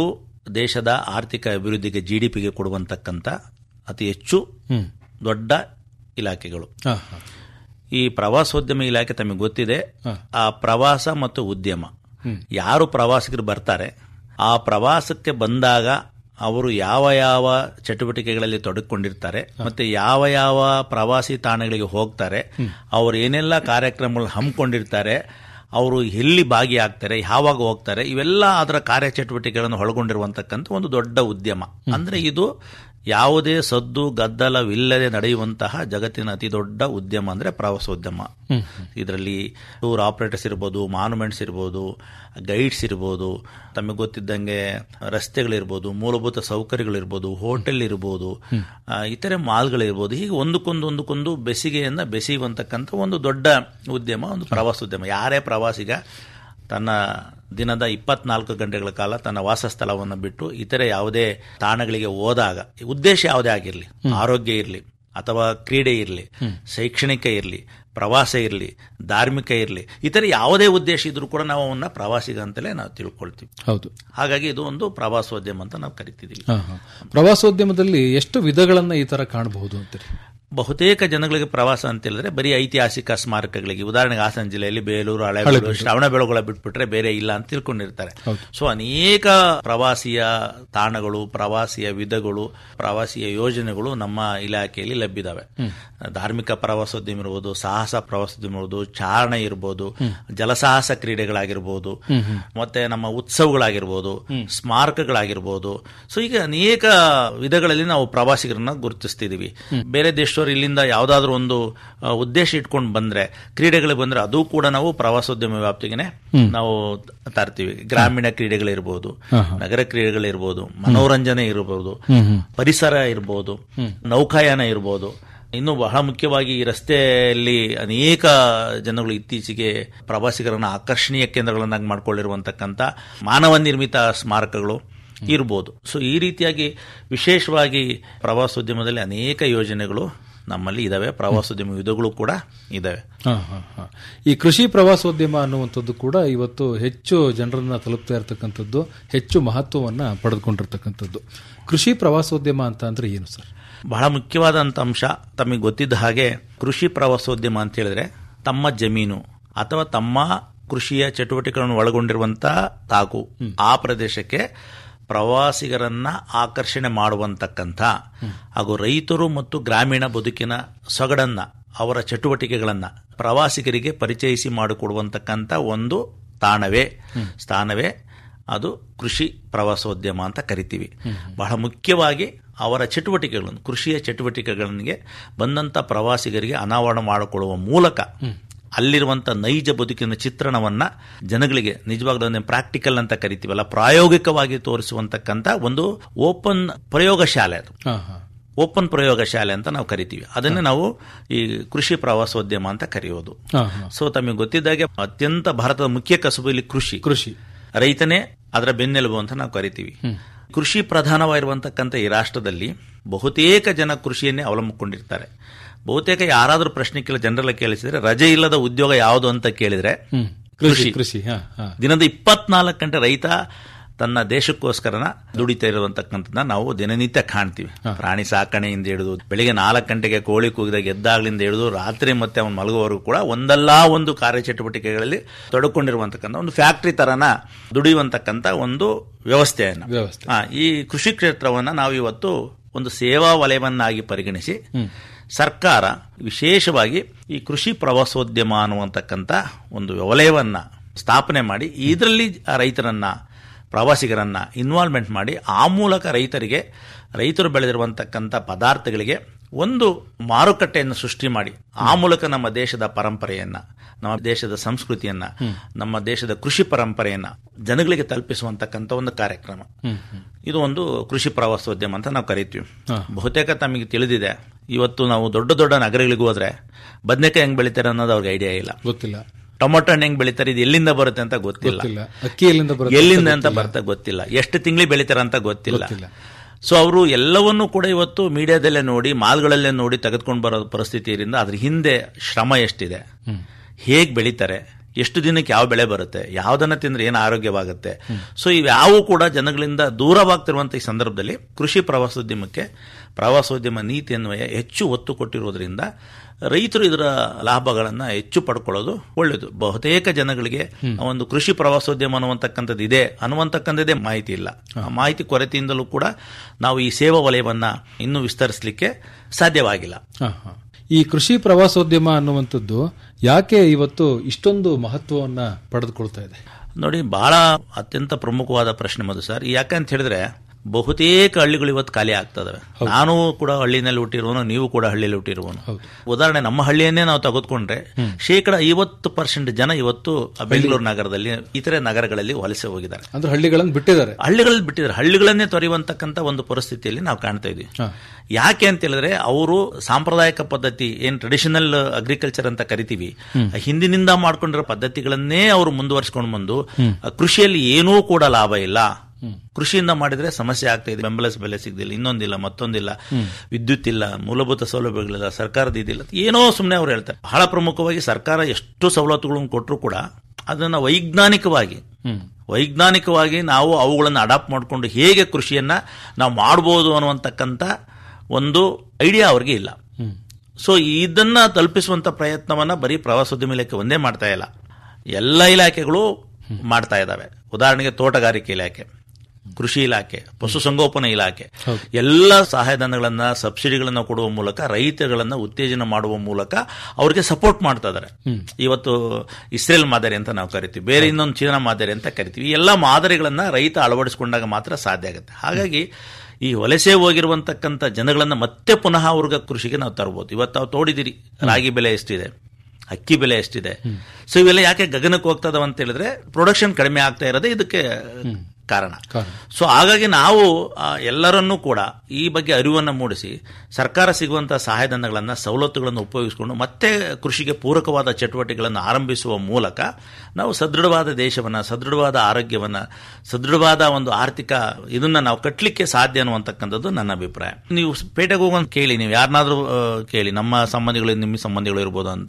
ದೇಶದ ಆರ್ಥಿಕ ಅಭಿವೃದ್ಧಿಗೆ ಜಿ ಡಿ ಪಿಗೆ ಕೊಡುವಂತಕ್ಕಂಥ ಅತಿ ಹೆಚ್ಚು ಹ್ಮ್ ದೊಡ್ಡ ಇಲಾಖೆಗಳು ಹಾ ಹಾ ಈ ಪ್ರವಾಸೋದ್ಯಮ ಇಲಾಖೆ ತಮಗೆ ಗೊತ್ತಿದೆ ಹಾ. ಆ ಪ್ರವಾಸ ಮತ್ತು ಉದ್ಯಮ ಯಾರು ಪ್ರವಾಸಿಗರು ಬರ್ತಾರೆ ಆ ಪ್ರವಾಸಕ್ಕೆ ಬಂದಾಗ ಅವರು ಯಾವ ಯಾವ ಚಟುವಟಿಕೆಗಳಲ್ಲಿ ತೊಡಗಿಕೊಂಡಿರ್ತಾರೆ ಮತ್ತೆ ಯಾವ ಯಾವ ಪ್ರವಾಸಿ ತಾಣಗಳಿಗೆ ಹೋಗ್ತಾರೆ ಅವರು ಏನೆಲ್ಲ ಕಾರ್ಯಕ್ರಮಗಳು ಹಮ್ಮಿಕೊಂಡಿರ್ತಾರೆ ಅವರು ಎಲ್ಲಿ ಭಾಗಿಯಾಗ್ತಾರೆ ಯಾವಾಗ ಹೋಗ್ತಾರೆ ಇವೆಲ್ಲ ಅದರ ಕಾರ್ಯಚಟುವಟಿಕೆಗಳನ್ನು ಒಳಗೊಂಡಿರುವಂತಕ್ಕಂಥ ಒಂದು ದೊಡ್ಡ ಉದ್ಯಮ ಅಂದ್ರೆ ಇದು ಯಾವುದೇ ಸದ್ದು ಗದ್ದಲವಿಲ್ಲದೆ ನಡೆಯುವಂತಹ ಜಗತ್ತಿನ ಅತಿ ದೊಡ್ಡ ಉದ್ಯಮ ಅಂದ್ರೆ ಪ್ರವಾಸೋದ್ಯಮ ಇದರಲ್ಲಿ ಟೂರ್ ಆಪರೇಟರ್ಸ್ ಇರ್ಬೋದು ಮಾನ್ಯುಮೆಂಟ್ಸ್ ಇರ್ಬೋದು ಗೈಡ್ಸ್ ಇರ್ಬೋದು ತಮಗೆ ಗೊತ್ತಿದ್ದಂಗೆ ರಸ್ತೆಗಳಿರ್ಬೋದು ಮೂಲಭೂತ ಸೌಕರ್ಯಗಳಿರ್ಬೋದು ಹೋಟೆಲ್ ಇರ್ಬೋದು ಆ, ಇತರೆ ಮಾಲ್ಗಳಿರ್ಬೋದು ಹೀಗೆ ಒಂದಕ್ಕೊಂದು ಒಂದಕ್ಕೊಂದು ಬೆಸಿಗೆಯನ್ನ ಬೆಸೆಯುವಂತಕ್ಕಂಥ ಒಂದು ದೊಡ್ಡ ಉದ್ಯಮ ಒಂದು ಪ್ರವಾಸೋದ್ಯಮ ಯಾರೇ ಪ್ರವಾಸಿಗ ತನ್ನ ದಿನದ ಇಪ್ಪತ್ನಾಲ್ಕು ಗಂಟೆಗಳ ಕಾಲ ತನ್ನ ವಾಸಸ್ಥಳವನ್ನು ಬಿಟ್ಟು ಇತರೆ ಯಾವುದೇ ತಾಣಗಳಿಗೆ ಹೋದಾಗ ಉದ್ದೇಶ ಯಾವುದೇ ಆಗಿರಲಿ ಆರೋಗ್ಯ ಇರಲಿ ಅಥವಾ ಕ್ರೀಡೆ ಇರಲಿ ಶೈಕ್ಷಣಿಕ ಇರಲಿ ಪ್ರವಾಸ ಇರಲಿ ಧಾರ್ಮಿಕ ಇರಲಿ ಇತರೆ ಯಾವುದೇ ಉದ್ದೇಶ ಇದ್ರೂ ಕೂಡ ನಾವು ಅವನ್ನ ಪ್ರವಾಸಿಗ ಅಂತಲೇ ನಾವು ತಿಳ್ಕೊಳ್ತೀವಿ ಹೌದು ಹಾಗಾಗಿ ಇದು ಒಂದು ಪ್ರವಾಸೋದ್ಯಮ ಅಂತ ನಾವು ಕರಿತಿದ್ದೀವಿ ಹಾ ಹಾ ಪ್ರವಾಸೋದ್ಯಮದಲ್ಲಿ ಎಷ್ಟು ವಿಧಗಳನ್ನ ಈ ತರ ಕಾಣಬಹುದು ಅಂತೀರಿ ಬಹುತೇಕ ಜನಗಳಿಗೆ ಪ್ರವಾಸ ಅಂತ ಹೇಳಿದ್ರೆ ಬರೀ ಐತಿಹಾಸಿಕ ಸ್ಮಾರಕಗಳಿಗೆ ಉದಾಹರಣೆಗೆ ಹಾಸನ ಜಿಲ್ಲೆಯಲ್ಲಿ ಬೇಲೂರು ಹಳೆಬೀಡು ಶ್ರವಣ ಬೆಳಗೊಳ ಬಿಟ್ಬಿಟ್ರೆ ಬೇರೆ ಇಲ್ಲ ಅಂತ ತಿಳ್ಕೊಂಡಿರ್ತಾರೆ ಸೊ ಅನೇಕ ಪ್ರವಾಸಿಯ ತಾಣಗಳು ಪ್ರವಾಸಿಯ ವಿಧಗಳು ಪ್ರವಾಸಿಯ ಯೋಜನೆಗಳು ನಮ್ಮ ಇಲಾಖೆಯಲ್ಲಿ ಲಭ್ಯದಾವೆ ಧಾರ್ಮಿಕ ಪ್ರವಾಸೋದ್ಯಮ ಇರ್ಬೋದು ಸಾಹಸ ಪ್ರವಾಸೋದ್ಯಮ ಇರ್ಬೋದು ಚಾರಣ ಇರ್ಬೋದು ಜಲಸಾಹಸ ಕ್ರೀಡೆಗಳಾಗಿರ್ಬೋದು ಮತ್ತೆ ನಮ್ಮ ಉತ್ಸವಗಳಾಗಿರ್ಬೋದು ಸ್ಮಾರಕಗಳಾಗಿರ್ಬೋದು ಸೊ ಈಗ ಅನೇಕ ವಿಧಗಳಲ್ಲಿ ನಾವು ಪ್ರವಾಸಿಗರನ್ನ ಗುರುತಿಸ್ತಿದೀವಿ ಬೇರೆ ದೇಶದವರು ಇಲ್ಲಿಂದ ಯಾವ್ದಾದ್ರು ಒಂದು ಆ, ಉದ್ದೇಶ ಇಟ್ಕೊಂಡು ಬಂದ್ರೆ ಕ್ರೀಡೆಗಳಿಗೆ ಬಂದ್ರೆ ಅದು ಕೂಡ ನಾವು ಪ್ರವಾಸೋದ್ಯಮ ವ್ಯಾಪ್ತಿಗೆ ನಾವು ತರ್ತೀವಿ ಗ್ರಾಮೀಣ ಕ್ರೀಡೆಗಳಿರ್ಬೋದು ನಗರ ಕ್ರೀಡೆಗಳಿರ್ಬೋದು ಮನೋರಂಜನೆ ಇರಬಹುದು ಪರಿಸರ ಇರ್ಬೋದು ನೌಕಾಯಾನ ಇರ್ಬೋದು ಇನ್ನು ಬಹಳ ಮುಖ್ಯವಾಗಿ ಈ ರಸ್ತೆಯಲ್ಲಿ ಅನೇಕ ಜನಗಳು ಇತ್ತೀಚೆಗೆ ಪ್ರವಾಸಿಗರನ್ನ ಆಕರ್ಷಣೀಯ ಕೇಂದ್ರಗಳನ್ನಾಗಿ ಮಾಡ್ಕೊಂಡಿರುವಂತಕ್ಕಂಥ ಮಾನವ ನಿರ್ಮಿತ ಸ್ಮಾರಕಗಳು ಇರ್ಬೋದು ಸೊ ಈ ರೀತಿಯಾಗಿ ವಿಶೇಷವಾಗಿ ಪ್ರವಾಸೋದ್ಯಮದಲ್ಲಿ ಅನೇಕ ಯೋಜನೆಗಳು ನಮ್ಮಲ್ಲಿ ಇದಾವೆ ಪ್ರವಾಸೋದ್ಯಮ ವಿಧಗಳು ಕೂಡ ಇದಾವೆ ಹಾ, ಹಾ, ಹಾ. ಈ ಕೃಷಿ ಪ್ರವಾಸೋದ್ಯಮ ಅನ್ನುವಂಥದ್ದು ಕೂಡ ಇವತ್ತು ಹೆಚ್ಚು ಜನರನ್ನ ತಲುಪ್ತಾ ಇರತಕ್ಕಂಥದ್ದು ಹೆಚ್ಚು ಮಹತ್ವವನ್ನ ಪಡೆದುಕೊಂಡಿರ್ತಕ್ಕಂಥದ್ದು ಕೃಷಿ ಪ್ರವಾಸೋದ್ಯಮ ಅಂತ ಅಂದ್ರೆ ಏನು ಸರ್ ಬಹಳ ಮುಖ್ಯವಾದಂಥ ಅಂಶ ತಮಗೆ ಗೊತ್ತಿದ್ದ ಹಾಗೆ ಕೃಷಿ ಪ್ರವಾಸೋದ್ಯಮ ಅಂತ ಹೇಳಿದ್ರೆ ತಮ್ಮ ಜಮೀನು ಅಥವಾ ತಮ್ಮ ಕೃಷಿಯ ಚಟುವಟಿಕೆಗಳನ್ನು ಒಳಗೊಂಡಿರುವಂತಹ ತಾಕು ಆ ಪ್ರದೇಶಕ್ಕೆ ಪ್ರವಾಸಿಗರನ್ನ ಆಕರ್ಷಣೆ ಮಾಡುವಂತಕ್ಕಂಥ ಹಾಗೂ ರೈತರು ಮತ್ತು ಗ್ರಾಮೀಣ ಬದುಕಿನ ಸೊಗಡನ್ನ ಅವರ ಚಟುವಟಿಕೆಗಳನ್ನ ಪ್ರವಾಸಿಗರಿಗೆ ಪರಿಚಯಿಸಿ ಮಾಡಿಕೊಡುವಂತಕ್ಕಂಥ ಒಂದು ತಾಣವೇ ಸ್ಥಾನವೇ ಅದು ಕೃಷಿ ಪ್ರವಾಸೋದ್ಯಮ ಅಂತ ಕರಿತೀವಿ ಬಹಳ ಮುಖ್ಯವಾಗಿ ಅವರ ಚಟುವಟಿಕೆಗಳನ್ನು ಕೃಷಿಯ ಚಟುವಟಿಕೆಗಳಿಗೆ ಬಂದಂತ ಪ್ರವಾಸಿಗರಿಗೆ ಅನಾವರಣ ಮಾಡಿಕೊಳ್ಳುವ ಮೂಲಕ ಅಲ್ಲಿರುವಂತ ನೈಜ ಬದುಕಿನ ಚಿತ್ರಣವನ್ನ ಜನಗಳಿಗೆ ನಿಜವಾಗ್ಲೂ ಪ್ರಾಕ್ಟಿಕಲ್ ಅಂತ ಕರಿತೀವಲ್ಲ ಪ್ರಾಯೋಗಿಕವಾಗಿ ತೋರಿಸುವಂತಕ್ಕಂಥ ಒಂದು ಓಪನ್ ಪ್ರಯೋಗಶಾಲೆ ಅದು ಹಾ ಹಾ ಓಪನ್ ಪ್ರಯೋಗಶಾಲೆ ಅಂತ ನಾವು ಕರಿತೀವಿ ಅದನ್ನೇ ನಾವು ಈ ಕೃಷಿ ಪ್ರವಾಸೋದ್ಯಮ ಅಂತ ಕರೆಯೋದು ಹಾ ಹಾ ಸೊ ತಮಗೆ ಗೊತ್ತಿದ್ದಾಗೆ ಅತ್ಯಂತ ಭಾರತದ ಮುಖ್ಯ ಕಸುಬು ಇಲ್ಲಿ ಕೃಷಿ ಕೃಷಿ ರೈತನೇ ಅದರ ಬೆನ್ನೆಲುಬು ಅಂತ ನಾವು ಕರಿತೀವಿ ಕೃಷಿ ಪ್ರಧಾನವಾಗಿರುವಂತಕ್ಕಂಥ ಈ ರಾಷ್ಟ್ರದಲ್ಲಿ ಬಹುತೇಕ ಜನ ಕೃಷಿಯನ್ನೇ ಅವಲಂಬಿಕೊಂಡಿರ್ತಾರೆ ಬಹುತೇಕ ಯಾರಾದರೂ ಪ್ರಶ್ನೆ ಕೇಳಿ ಜನರೆಲ್ಲ ಕೇಳಿಸಿದ್ರೆ ರಜೆ ಇಲ್ಲದ ಉದ್ಯೋಗ ಯಾವುದು ಅಂತ ಕೇಳಿದ್ರೆ ಹ್ಮ್ ಕೃಷಿ ಕೃಷಿ ಹಾ ಹಾ ದಿನದ ಇಪ್ಪತ್ನಾಲ್ಕು ಗಂಟೆ ರೈತ ತನ್ನ ದೇಶಕ್ಕೋಸ್ಕರನ ದುಡಿತಾ ಇರುವಂತಕ್ಕಂಥದ್ದನ್ನ ನಾವು ದಿನನಿತ್ಯ ಕಾಣ್ತೀವಿ ಪ್ರಾಣಿ ಸಾಕಣೆಯಿಂದ ಹಿಡಿದು ಬೆಳಿಗ್ಗೆ ನಾಲ್ಕು ಗಂಟೆಗೆ ಕೋಳಿ ಕೂಗಿದಾಗ ಎದ್ದಾಗ್ಲಿಂದ ಹಿಡಿದು ರಾತ್ರಿ ಮತ್ತೆ ಅವನು ಮಲಗುವವರೆಗೂ ಕೂಡ ಒಂದಲ್ಲ ಒಂದು ಕಾರ್ಯಚಟುವಟಿಕೆಗಳಲ್ಲಿ ತೊಡಕೊಂಡಿರುವಂತಕ್ಕಂಥ ಒಂದು ಫ್ಯಾಕ್ಟರಿ ತರನ ದುಡಿಯುವಂತಕ್ಕಂಥ ಒಂದು ವ್ಯವಸ್ಥೆಯನ್ನು ವ್ಯವಸ್ಥೆ ಆ, ಈ ಕೃಷಿ ಕ್ಷೇತ್ರವನ್ನ ನಾವು ಇವತ್ತು ಒಂದು ಸೇವಾ ವಲಯವನ್ನಾಗಿ ಪರಿಗಣಿಸಿ ಸರ್ಕಾರ ವಿಶೇಷವಾಗಿ ಈ ಕೃಷಿ ಪ್ರವಾಸೋದ್ಯಮ ಅನ್ನುವಂತಕ್ಕಂಥ ಒಂದು ವಲಯವನ್ನ ಸ್ಥಾಪನೆ ಮಾಡಿ ಇದರಲ್ಲಿ ರೈತರನ್ನ ಪ್ರವಾಸಿಗರನ್ನ ಇನ್ವಾಲ್ವ್ಮೆಂಟ್ ಮಾಡಿ ಆ ಮೂಲಕ ರೈತರಿಗೆ ರೈತರು ಬೆಳೆದಿರುವಂತಕ್ಕಂಥ ಪದಾರ್ಥಗಳಿಗೆ ಒಂದು ಮಾರುಕಟ್ಟೆಯನ್ನು ಸೃಷ್ಟಿ ಮಾಡಿ ಆ ಮೂಲಕ ನಮ್ಮ ದೇಶದ ಪರಂಪರೆಯನ್ನ ನಮ್ಮ ದೇಶದ ಸಂಸ್ಕೃತಿಯನ್ನ ನಮ್ಮ ದೇಶದ ಕೃಷಿ ಪರಂಪರೆಯನ್ನ ಜನಗಳಿಗೆ ತಲುಪಿಸುವಂತಕ್ಕಂಥ ಒಂದು ಕಾರ್ಯಕ್ರಮ ಇದು ಒಂದು ಕೃಷಿ ಪ್ರವಾಸೋದ್ಯಮ ಅಂತ ನಾವು ಕರಿತೀವಿ ಬಹುತೇಕ ತಮಗೆ ತಿಳಿದಿದೆ ಇವತ್ತು ನಾವು ದೊಡ್ಡ ದೊಡ್ಡ ನಗರಗಳಿಗೆ ಹೋದ್ರೆ ಬದನೆಕಾಯಿ ಹೆಂಗ್ ಬೆಳಿತಾರೆ ಅನ್ನೋದು ಅವ್ರಿಗೆ ಐಡಿಯಾ ಇಲ್ಲ ಗೊತ್ತಿಲ್ಲ ಟೊಮೊಟೊ ಹಣ್ಣು ಹೆಂಗ್ ಬೆಳಿತಾರೆ ಇದು ಎಲ್ಲಿಂದ ಬರುತ್ತೆ ಅಂತ ಗೊತ್ತಿಲ್ಲ ಗೊತ್ತಿಲ್ಲ ಅಕ್ಕಿ ಎಲ್ಲಿಂದ ಬರುತ್ತೆ ಎಲ್ಲಿಂದ ಅಂತ ಬರ್ತಾ ಗೊತ್ತಿಲ್ಲ ಎಷ್ಟು ತಿಂಗಳು ಬೆಳಿತಾರೆ ಅಂತ ಗೊತ್ತಿಲ್ಲ ಗೊತ್ತಿಲ್ಲ. ಸೊ ಅವರು ಎಲ್ಲವನ್ನೂ ಕೂಡ ಇವತ್ತು ಮೀಡಿಯಾದಲ್ಲೇ ನೋಡಿ ಮಾಲ್ಗಳಲ್ಲೇ ನೋಡಿ ತೆಗೆದುಕೊಂಡು ಬರೋ ಪರಿಸ್ಥಿತಿ ಇರಿಂದ ಅದ್ರ ಹಿಂದೆ ಶ್ರಮ ಎಷ್ಟಿದೆ ಹೇಗ್ ಬೆಳಿತಾರೆ ಎಷ್ಟು ದಿನಕ್ಕೆ ಯಾವ ಬೆಳೆ ಬರುತ್ತೆ ಯಾವ್ದನ್ನ ತಿಂದ್ರೆ ಏನು ಆರೋಗ್ಯವಾಗುತ್ತೆ ಸೊ ಇವ್ಯಾವು ಕೂಡ ಜನಗಳಿಂದ ದೂರವಾಗ್ತಿರುವಂತಹ ಈ ಸಂದರ್ಭದಲ್ಲಿ ಕೃಷಿ ಪ್ರವಾಸೋದ್ಯಮಕ್ಕೆ ಪ್ರವಾಸೋದ್ಯಮ ನೀತಿ ಅನ್ವಯ ಹೆಚ್ಚು ಒತ್ತು ಕೊಟ್ಟಿರುವುದರಿಂದ ರೈತರು ಇದರ ಲಾಭಗಳನ್ನ ಹೆಚ್ಚು ಪಡ್ಕೊಳ್ಳೋದು ಒಳ್ಳೆಯದು ಬಹುತೇಕ ಜನಗಳಿಗೆ ಒಂದು ಕೃಷಿ ಪ್ರವಾಸೋದ್ಯಮ ಅನ್ನುವಂತಕ್ಕಂಥದ್ದು ಇದೆ ಅನ್ನುವಂತಕ್ಕಂಥದ್ದೇ ಮಾಹಿತಿ ಇಲ್ಲ ಆ ಮಾಹಿತಿ ಕೊರತೆಯಿಂದಲೂ ಕೂಡ ನಾವು ಈ ಸೇವಾ ವಲಯವನ್ನ ಇನ್ನೂ ವಿಸ್ತರಿಸಲಿಕ್ಕೆ ಸಾಧ್ಯವಾಗಿಲ್ಲ ಹ, ಹ. ಈ ಕೃಷಿ ಪ್ರವಾಸೋದ್ಯಮ ಅನ್ನುವಂಥದ್ದು ಯಾಕೆ ಇವತ್ತು ಇಷ್ಟೊಂದು ಮಹತ್ವವನ್ನ ಪಡೆದುಕೊಳ್ತಾ ಇದೆ ನೋಡಿ ಬಹಳ ಅತ್ಯಂತ ಪ್ರಮುಖವಾದ ಪ್ರಶ್ನೆ ಮಧು ಸರ್ ಯಾಕಂತ ಹೇಳಿದ್ರೆ ಬಹುತೇಕ ಹಳ್ಳಿಗಳು ಇವತ್ತು ಖಾಲಿ ಆಗ್ತದವೆ ನಾನು ಕೂಡ ಹಳ್ಳಿನಲ್ಲಿ ಹುಟ್ಟಿರುವನು ನೀವು ಕೂಡ ಹಳ್ಳಿಯಲ್ಲಿ ಹುಟ್ಟಿರುವನು ಉದಾಹರಣೆ ನಮ್ಮ ಹಳ್ಳಿಯನ್ನೇ ನಾವು ತೆಗೆದುಕೊಂಡ್ರೆ ಶೇಕಡ ಐವತ್ತು ಪರ್ಸೆಂಟ್ ಜನ ಇವತ್ತು ಬೆಂಗಳೂರು ನಗರದಲ್ಲಿ ಇತರೆ ನಗರಗಳಲ್ಲಿ ವಲಸೆ ಹೋಗಿದ್ದಾರೆ ಅಂದ್ರೆ ಹಳ್ಳಿಗಳನ್ನು ಬಿಟ್ಟಿದ್ದಾರೆ ಹಳ್ಳಿಗಳಲ್ಲಿ ಬಿಟ್ಟಿದ್ದಾರೆ ಹಳ್ಳಿಗಳನ್ನೇ ತೊರೆಯುವಂತಕ್ಕಂಥ ಒಂದು ಪರಿಸ್ಥಿತಿಯಲ್ಲಿ ನಾವು ಕಾಣ್ತಾ ಇದ್ವಿ ಯಾಕೆ ಅಂತ ಹೇಳಿದ್ರೆ ಅವರು ಸಾಂಪ್ರದಾಯಿಕ ಪದ್ಧತಿ ಏನ್ ಟ್ರೆಡಿಷನಲ್ ಅಗ್ರಿಕಲ್ಚರ್ ಅಂತ ಕರಿತೀವಿ ಹಿಂದಿನಿಂದ ಮಾಡ್ಕೊಂಡಿರೋ ಪದ್ಧತಿಗಳನ್ನೇ ಅವರು ಮುಂದುವರಿಸಿಕೊಂಡು ಬಂದು ಕೃಷಿಯಲ್ಲಿ ಏನೂ ಕೂಡ ಲಾಭ ಇಲ್ಲ ಕೃಷಿಯಿಂದ ಮಾಡಿದ್ರೆ ಸಮಸ್ಯೆ ಆಗ್ತಾ ಇದೆ ಬೆಂಬಲ ಬೆಲೆ ಸಿಗದಿಲ್ಲ ಇನ್ನೊಂದಿಲ್ಲ ಮತ್ತೊಂದಿಲ್ಲ ವಿದ್ಯುತ್ ಇಲ್ಲ ಮೂಲಭೂತ ಸೌಲಭ್ಯಗಳಿಲ್ಲ ಸರ್ಕಾರದ ಇದಿಲ್ಲ ಏನೋ ಸುಮ್ಮನೆ ಅವ್ರು ಹೇಳ್ತಾರೆ ಬಹಳ ಪ್ರಮುಖವಾಗಿ ಸರ್ಕಾರ ಎಷ್ಟು ಸವಲತ್ತುಗಳನ್ನು ಕೊಟ್ಟರು ಕೂಡ ಅದನ್ನ ವೈಜ್ಞಾನಿಕವಾಗಿ ವೈಜ್ಞಾನಿಕವಾಗಿ ನಾವು ಅವುಗಳನ್ನು ಅಡಾಪ್ಟ್ ಮಾಡಿಕೊಂಡು ಹೇಗೆ ಕೃಷಿಯನ್ನ ನಾವು ಮಾಡ್ಬೋದು ಅನ್ನುವಂತಕ್ಕಂಥ ಒಂದು ಐಡಿಯಾ ಅವ್ರಿಗೆ ಇಲ್ಲ ಸೊ ಇದನ್ನ ತಲುಪಿಸುವಂತ ಪ್ರಯತ್ನವನ್ನ ಬರೀ ಪ್ರವಾಸೋದ್ಯಮ ಇಲಾಖೆ ಒಂದೇ ಮಾಡ್ತಾ ಇಲ್ಲ ಎಲ್ಲ ಇಲಾಖೆಗಳು ಮಾಡ್ತಾ ಇದ್ದಾವೆ ಉದಾಹರಣೆಗೆ ತೋಟಗಾರಿಕೆ ಇಲಾಖೆ ಕೃಷಿ ಇಲಾಖೆ ಪಶುಸಂಗೋಪನಾ ಇಲಾಖೆ ಎಲ್ಲ ಸಹಾಯಧನಗಳನ್ನ ಸಬ್ಸಿಡಿಗಳನ್ನ ಕೊಡುವ ಮೂಲಕ ರೈತಗಳನ್ನ ಉತ್ತೇಜನ ಮಾಡುವ ಮೂಲಕ ಅವರಿಗೆ ಸಪೋರ್ಟ್ ಮಾಡ್ತಾ ಇದಾರೆ ಇವತ್ತು ಇಸ್ರೇಲ್ ಮಾದರಿ ಅಂತ ನಾವು ಕರಿತೀವಿ ಬೇರೆ ಇನ್ನೊಂದು ಚೀನಾ ಮಾದರಿ ಅಂತ ಕರಿತೀವಿ ಈ ಎಲ್ಲ ಮಾದರಿಗಳನ್ನ ರೈತ ಅಳವಡಿಸಿಕೊಂಡಾಗ ಮಾತ್ರ ಸಾಧ್ಯ ಆಗುತ್ತೆ ಹಾಗಾಗಿ ಈ ವಲಸೆ ಹೋಗಿರುವಂತಕ್ಕಂಥ ಜನಗಳನ್ನ ಮತ್ತೆ ಪುನಃ ಅವ್ರಿಗೆ ಕೃಷಿಗೆ ನಾವು ತರಬಹುದು ಇವತ್ತು ನಾವು ತೋಡಿದಿರಿ ರಾಗಿ ಬೆಲೆ ಎಷ್ಟಿದೆ ಅಕ್ಕಿ ಬೆಲೆ ಎಷ್ಟಿದೆ ಸೊ ಇವೆಲ್ಲ ಯಾಕೆ ಗಗನಕ್ಕೆ ಹೋಗ್ತದವ ಅಂತ ಹೇಳಿದ್ರೆ ಪ್ರೊಡಕ್ಷನ್ ಕಡಿಮೆ ಆಗ್ತಾ ಇರೋದೇ ಇದಕ್ಕೆ ಕಾರಣ ಸೊ ಹಾಗಾಗಿ ನಾವು ಆ, ಎಲ್ಲರನ್ನೂ ಕೂಡ ಈ ಬಗ್ಗೆ ಅರಿವನ್ನು ಮೂಡಿಸಿ ಸರ್ಕಾರ ಸಿಗುವಂತಹ ಸಹಾಯಧನಗಳನ್ನ ಸವಲತ್ತುಗಳನ್ನು ಉಪಯೋಗಿಸಿಕೊಂಡು ಮತ್ತೆ ಕೃಷಿಗೆ ಪೂರಕವಾದ ಚಟುವಟಿಕೆಗಳನ್ನು ಆರಂಭಿಸುವ ಮೂಲಕ ನಾವು ಸದೃಢವಾದ ದೇಶವನ್ನ ಸದೃಢವಾದ ಆರೋಗ್ಯವನ್ನ ಸದೃಢವಾದ ಒಂದು ಆರ್ಥಿಕ ಇದನ್ನ ನಾವು ಕಟ್ಟಲಿಕ್ಕೆ ಸಾಧ್ಯ ಅನ್ನುವಂತಕ್ಕಂಥದ್ದು ನನ್ನ ಅಭಿಪ್ರಾಯ ನೀವು ಪೇಟೆಗೆ ಹೋಗೋದು ಕೇಳಿ ನೀವು ಯಾರನ್ನಾದ್ರೂ ಆ, ಕೇಳಿ ನಮ್ಮ ಸಂಬಂಧಿಗಳು ನಿಮ್ಮ ಸಂಬಂಧಿಗಳು ಇರ್ಬೋದು ಅಂತ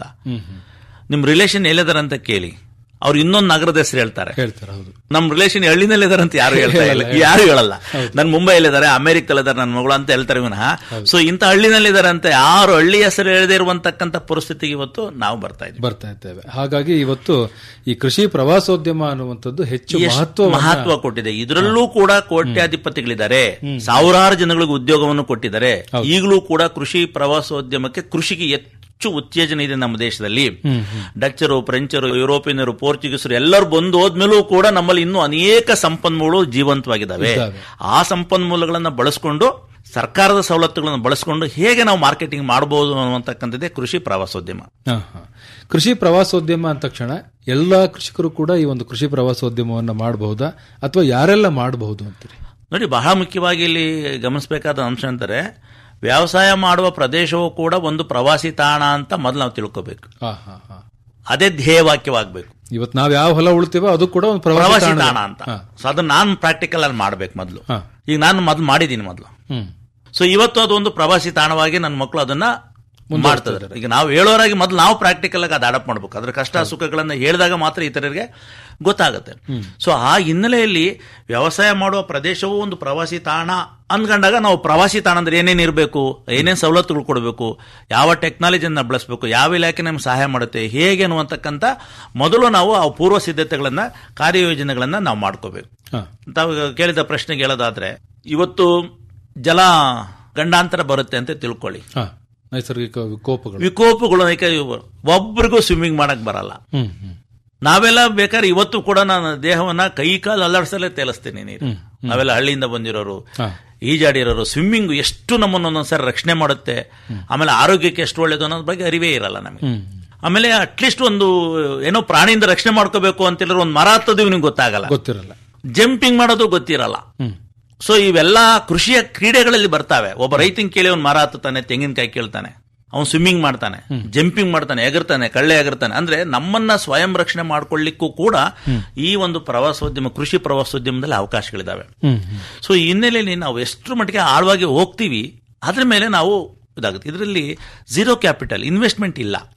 ನಿಮ್ ರಿಲೇಷನ್ ಎಲ್ಲಿದಾರೆ ಅಂತ ಕೇಳಿ ಅವ್ರು ಇನ್ನೊಂದು ನಗರದ ಹೆಸರು ಹೇಳ್ತಾರೆ ಹೇಳ್ತಾರೆ ಹೌದು ನಮ್ ರಿಲೇಷನ್ ಹಳ್ಳಿನಲ್ಲಿ ಇದಾರೆ ಅಂತ ಯಾರು ಹೇಳ್ತಾ ಇಲ್ಲ ಯಾರು ಹೇಳಲ್ಲ ನನ್ ಮುಂಬೈಲಿದ್ದಾರೆ ಅಮೆರಿಕದಲ್ಲಿದ್ದಾರೆ ನನ್ನ ಮಗಳು ಅಂತ ಹೇಳ್ತಾರೆ ವಿನಃ ಸೊ ಇಂಥ ಹಳ್ಳಿನಲ್ಲಿದ್ದಾರೆ ಅಂತ ಯಾರು ಹಳ್ಳಿ ಹೆಸರು ಹೇಳದೇ ಇರುವಂತಕ್ಕಂಥ ಪರಿಸ್ಥಿತಿಗೆ ಇವತ್ತು ನಾವು ಬರ್ತಾ ಇದ್ದೀವಿ ಬರ್ತಾ ಇದ್ದೇವೆ ಹಾಗಾಗಿ ಇವತ್ತು ಈ ಕೃಷಿ ಪ್ರವಾಸೋದ್ಯಮ ಅನ್ನುವಂಥದ್ದು ಹೆಚ್ಚು ಎಷ್ಟು ಮಹತ್ವ ಮಹತ್ವ ಕೊಟ್ಟಿದೆ ಇದರಲ್ಲೂ ಕೂಡ ಕೋಟ್ಯಾಧಿಪತಿಗಳಿದ್ದಾರೆ ಸಾವಿರಾರು ಜನಗಳಿಗೆ ಉದ್ಯೋಗವನ್ನು ಕೊಟ್ಟಿದ್ದಾರೆ ಈಗಲೂ ಕೂಡ ಕೃಷಿ ಪ್ರವಾಸೋದ್ಯಮಕ್ಕೆ ಕೃಷಿಗೆ ಹೆಚ್ಚು ಉತ್ತೇಜನ ಇದೆ ನಮ್ಮ ದೇಶದಲ್ಲಿ ಡಚ್ಚರು ಫ್ರೆಂಚರು ಯುರೋಪಿಯನರು ಪೋರ್ಚುಗೀಸರು ಎಲ್ಲರೂ ಬಂದು ಹೋದ್ಮೇಲೂ ಕೂಡ ನಮ್ಮಲ್ಲಿ ಇನ್ನೂ ಅನೇಕ ಸಂಪನ್ಮೂಲಗಳು ಜೀವಂತವಾಗಿದ್ದಾವೆ ಆ ಸಂಪನ್ಮೂಲಗಳನ್ನ ಬಳಸಿಕೊಂಡು ಸರ್ಕಾರದ ಸವಲತ್ತುಗಳನ್ನು ಬಳಸಿಕೊಂಡು ಹೇಗೆ ನಾವು ಮಾರ್ಕೆಟಿಂಗ್ ಮಾಡಬಹುದು ಅನ್ನುವಂತಕ್ಕಂಥದ್ದೇ ಕೃಷಿ ಪ್ರವಾಸೋದ್ಯಮ ಹ, ಹ. ಕೃಷಿ ಪ್ರವಾಸೋದ್ಯಮ ಅಂದ ತಕ್ಷಣ ಎಲ್ಲಾ ಕೃಷಿಕರು ಕೂಡ ಈ ಒಂದು ಕೃಷಿ ಪ್ರವಾಸೋದ್ಯಮವನ್ನ ಮಾಡಬಹುದಾ ಅಥವಾ ಯಾರೆಲ್ಲ ಮಾಡಬಹುದು ಅಂತೀರಿ ನೋಡಿ ಬಹಳ ಮುಖ್ಯವಾಗಿ ಇಲ್ಲಿ ಗಮನಿಸಬೇಕಾದ ಅಂಶ ಅಂತಾರೆ ವ್ಯವಸಾಯ ಮಾಡುವ ಪ್ರದೇಶವೂ ಕೂಡ ಒಂದು ಪ್ರವಾಸಿ ತಾಣ ಅಂತ ಮೊದಲು ನಾವು ತಿಳ್ಕೋಬೇಕು ಹ, ಹ, ಹ. ಅದೇ ಧ್ಯೇಯವಾಕ್ಯವಾಗಬೇಕು ಇವತ್ತು ನಾವ್ ಯಾವ ಹೊಲ ಉಳ್ತೀವೋ ಅದು ಕೂಡ ಒಂದು ಪ್ರವಾಸಿ ಪ್ರವಾಸಿ ತಾಣ ತಾಣ ಅಂತ ಸೊ ಅದನ್ನ ನಾನು ಪ್ರಾಕ್ಟಿಕಲ್ ಅಲ್ಲಿ ಮಾಡ್ಬೇಕು ಮೊದಲು ಹ. ಈಗ ನಾನು ಮೊದಲು ಮಾಡಿದ್ದೀನಿ ಮೊದಲು ಹ್ಮ್ ಸೊ ಇವತ್ತು ಅದೊಂದು ಪ್ರವಾಸಿ ತಾಣವಾಗಿ ನನ್ನ ಮಕ್ಕಳು ಅದನ್ನ ಮಾಡ್ತಾರೆ ಈಗ ನಾವು ಹೇಳೋರಾಗಿ ಮೊದಲು ನಾವು ಪ್ರಾಕ್ಟಿಕಲ್ ಆಗಿ ಅದು ಅಡಾಪ್ಟ್ ಮಾಡ್ಬೇಕು ಅದ್ರ ಕಷ್ಟ ಸುಖಗಳನ್ನ ಹೇಳಿದಾಗ ಮಾತ್ರ ಇತರರಿಗೆ ಗೊತ್ತಾಗುತ್ತೆ ಸೊ ಆ ಹಿನ್ನೆಲೆಯಲ್ಲಿ ವ್ಯವಸಾಯ ಮಾಡುವ ಪ್ರದೇಶವೂ ಒಂದು ಪ್ರವಾಸಿ ತಾಣ ಅಂದ್ಕೊಂಡಾಗ ನಾವು ಪ್ರವಾಸಿ ತಾಣ ಅಂದ್ರೆ ಏನೇನು ಇರಬೇಕು ಏನೇನು ಸವಲತ್ತುಗಳು ಕೊಡಬೇಕು ಯಾವ ಟೆಕ್ನಾಲಜಿಯನ್ನ ಬಳಸಬೇಕು ಯಾವ ಇಲಾಖೆ ನಮ್ಗೆ ಸಹಾಯ ಮಾಡುತ್ತೆ ಹೇಗೆ ಅನ್ನುವಂತಕ್ಕಂಥ ಮೊದಲು ನಾವು ಆ ಪೂರ್ವ ಸಿದ್ಧತೆಗಳನ್ನ ಕಾರ್ಯಯೋಜನೆಗಳನ್ನ ನಾವು ಮಾಡ್ಕೋಬೇಕು ಹ. ತಾವು ಕೇಳಿದ ಪ್ರಶ್ನೆಗೆ ಹೇಳೋದಾದ್ರೆ ಇವತ್ತು ಜಲ ಗಂಡಾಂತರ ಬರುತ್ತೆ ಅಂತ ತಿಳ್ಕೊಳ್ಳಿ ಹ. ನೈಸರ್ಗಿಕ ವಿಕೋಪಗಳು ವಿಕೋಪಗಳು ಅದಕ್ಕೆ ಒಬ್ರಿಗೂ ಸ್ವಿಮ್ಮಿಂಗ್ ಮಾಡಕ್ ಬರಲ್ಲ ಹ್ಮ್ ಹ್ಮ್ ನಾವೆಲ್ಲ ಬೇಕಾದ್ರೆ ಇವತ್ತು ಕೂಡ ನಾನು ದೇಹವನ್ನ ಕೈ ಕಾಲು ಅಲ್ಲಾಡ್ಸಲೇ ತೇಲಿಸ್ತೀನಿ ನೀರು ನಾವೆಲ್ಲ ಹಳ್ಳಿಯಿಂದ ಬಂದಿರೋರು ಹ. ಈಜಾಡಿರೋರು ಸ್ವಿಮ್ಮಿಂಗ್ ಎಷ್ಟು ನಮ್ಮನ್ನು ಒಂದೊಂದ್ಸರಿ ರಕ್ಷಣೆ ಮಾಡುತ್ತೆ ಆಮೇಲೆ ಆರೋಗ್ಯಕ್ಕೆ ಎಷ್ಟು ಒಳ್ಳೇದು ಅನ್ನೋದ್ರ ಬಗ್ಗೆ ಅರಿವೇ ಇರಲ್ಲ ನಮಗೆ ಹ್ಮ್ ಆಮೇಲೆ ಅಟ್ಲೀಸ್ಟ್ ಒಂದು ಏನೋ ಪ್ರಾಣಿಯಿಂದ ರಕ್ಷಣೆ ಮಾಡ್ಕೋಬೇಕು ಅಂತ ಹೇಳಿದ್ರೆ ಒಂದು ಮರ ಹತ್ತೋದು ಇವನಿಗೆ ಗೊತ್ತಾಗಲ್ಲ ಗೊತ್ತಿರಲ್ಲ ಜಂಪಿಂಗ್ ಮಾಡೋದು ಗೊತ್ತಿರಲ್ಲ ಹ್ಮ್ ಸೊ ಇವೆಲ್ಲ ಕೃಷಿಯ ಕ್ರೀಡೆಗಳಲ್ಲಿ ಬರ್ತಾವೆ ಒಬ್ಬ ರೈತನ್ ಕೇಳಿ ಅವ್ನು ಮರ ಹತ್ತುತ್ತಾನೆ ತೆಂಗಿನಕಾಯಿ ಕೇಳ್ತಾನೆ ಅವ್ನು ಸ್ವಿಮ್ಮಿಂಗ್ ಮಾಡ್ತಾನೆ ಜಂಪಿಂಗ್ ಮಾಡ್ತಾನೆ ಎಗರ್ತಾನೆ ಕಳ್ಳೆ ಎಗರ್ತಾನೆ ಅಂದ್ರೆ ನಮ್ಮನ್ನ ಸ್ವಯಂ ರಕ್ಷಣೆ ಮಾಡ್ಕೊಳ್ಳಿಕ್ಕೂ ಕೂಡ ಈ ಒಂದು ಪ್ರವಾಸೋದ್ಯಮ ಕೃಷಿ ಪ್ರವಾಸೋದ್ಯಮದಲ್ಲಿ ಅವಕಾಶಗಳಿದಾವೆ ಹ್ಮ್ ಹ್ಮ್ ಸೊ ಈ ಹಿನ್ನೆಲೆಯಲ್ಲಿ ನಾವು ಎಷ್ಟರ ಮಟ್ಟಿಗೆ ಆಳವಾಗಿ ಹೋಗ್ತೀವಿ ಅದ್ರ ಮೇಲೆ ನಾವು ಇದಾಗುತ್ತೆ ಇದರಲ್ಲಿ ಝೀರೋ ಕ್ಯಾಪಿಟಲ್ ಇನ್ವೆಸ್ಟ್ಮೆಂಟ್ ಇಲ್ಲ ಹ.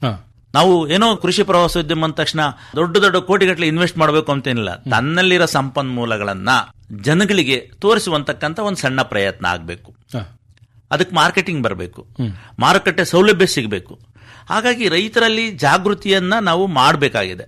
ನಾವು ಏನೋ ಕೃಷಿ ಪ್ರವಾಸೋದ್ಯಮ ಅಂದ ತಕ್ಷಣ ದೊಡ್ಡ ದೊಡ್ಡ ಕೋಟಿಗಟ್ಟಲೆ ಇನ್ವೆಸ್ಟ್ ಮಾಡಬೇಕು ಅಂತೇನಿಲ್ಲ ತನ್ನಲ್ಲಿರೋ ಸಂಪನ್ಮೂಲಗಳನ್ನ ಜನಗಳಿಗೆ ತೋರಿಸುವಂತಕ್ಕಂತ ಒಂದು ಸಣ್ಣ ಪ್ರಯತ್ನ ಆಗಬೇಕು ಹ. ಅದಕ್ಕೆ ಮಾರ್ಕೆಟಿಂಗ್ ಬರಬೇಕು ಮಾರುಕಟ್ಟೆ ಸೌಲಭ್ಯ ಸಿಗಬೇಕು ಹಾಗಾಗಿ ರೈತರಲ್ಲಿ ಜಾಗೃತಿಯನ್ನ ನಾವು ಮಾಡಬೇಕಾಗಿದೆ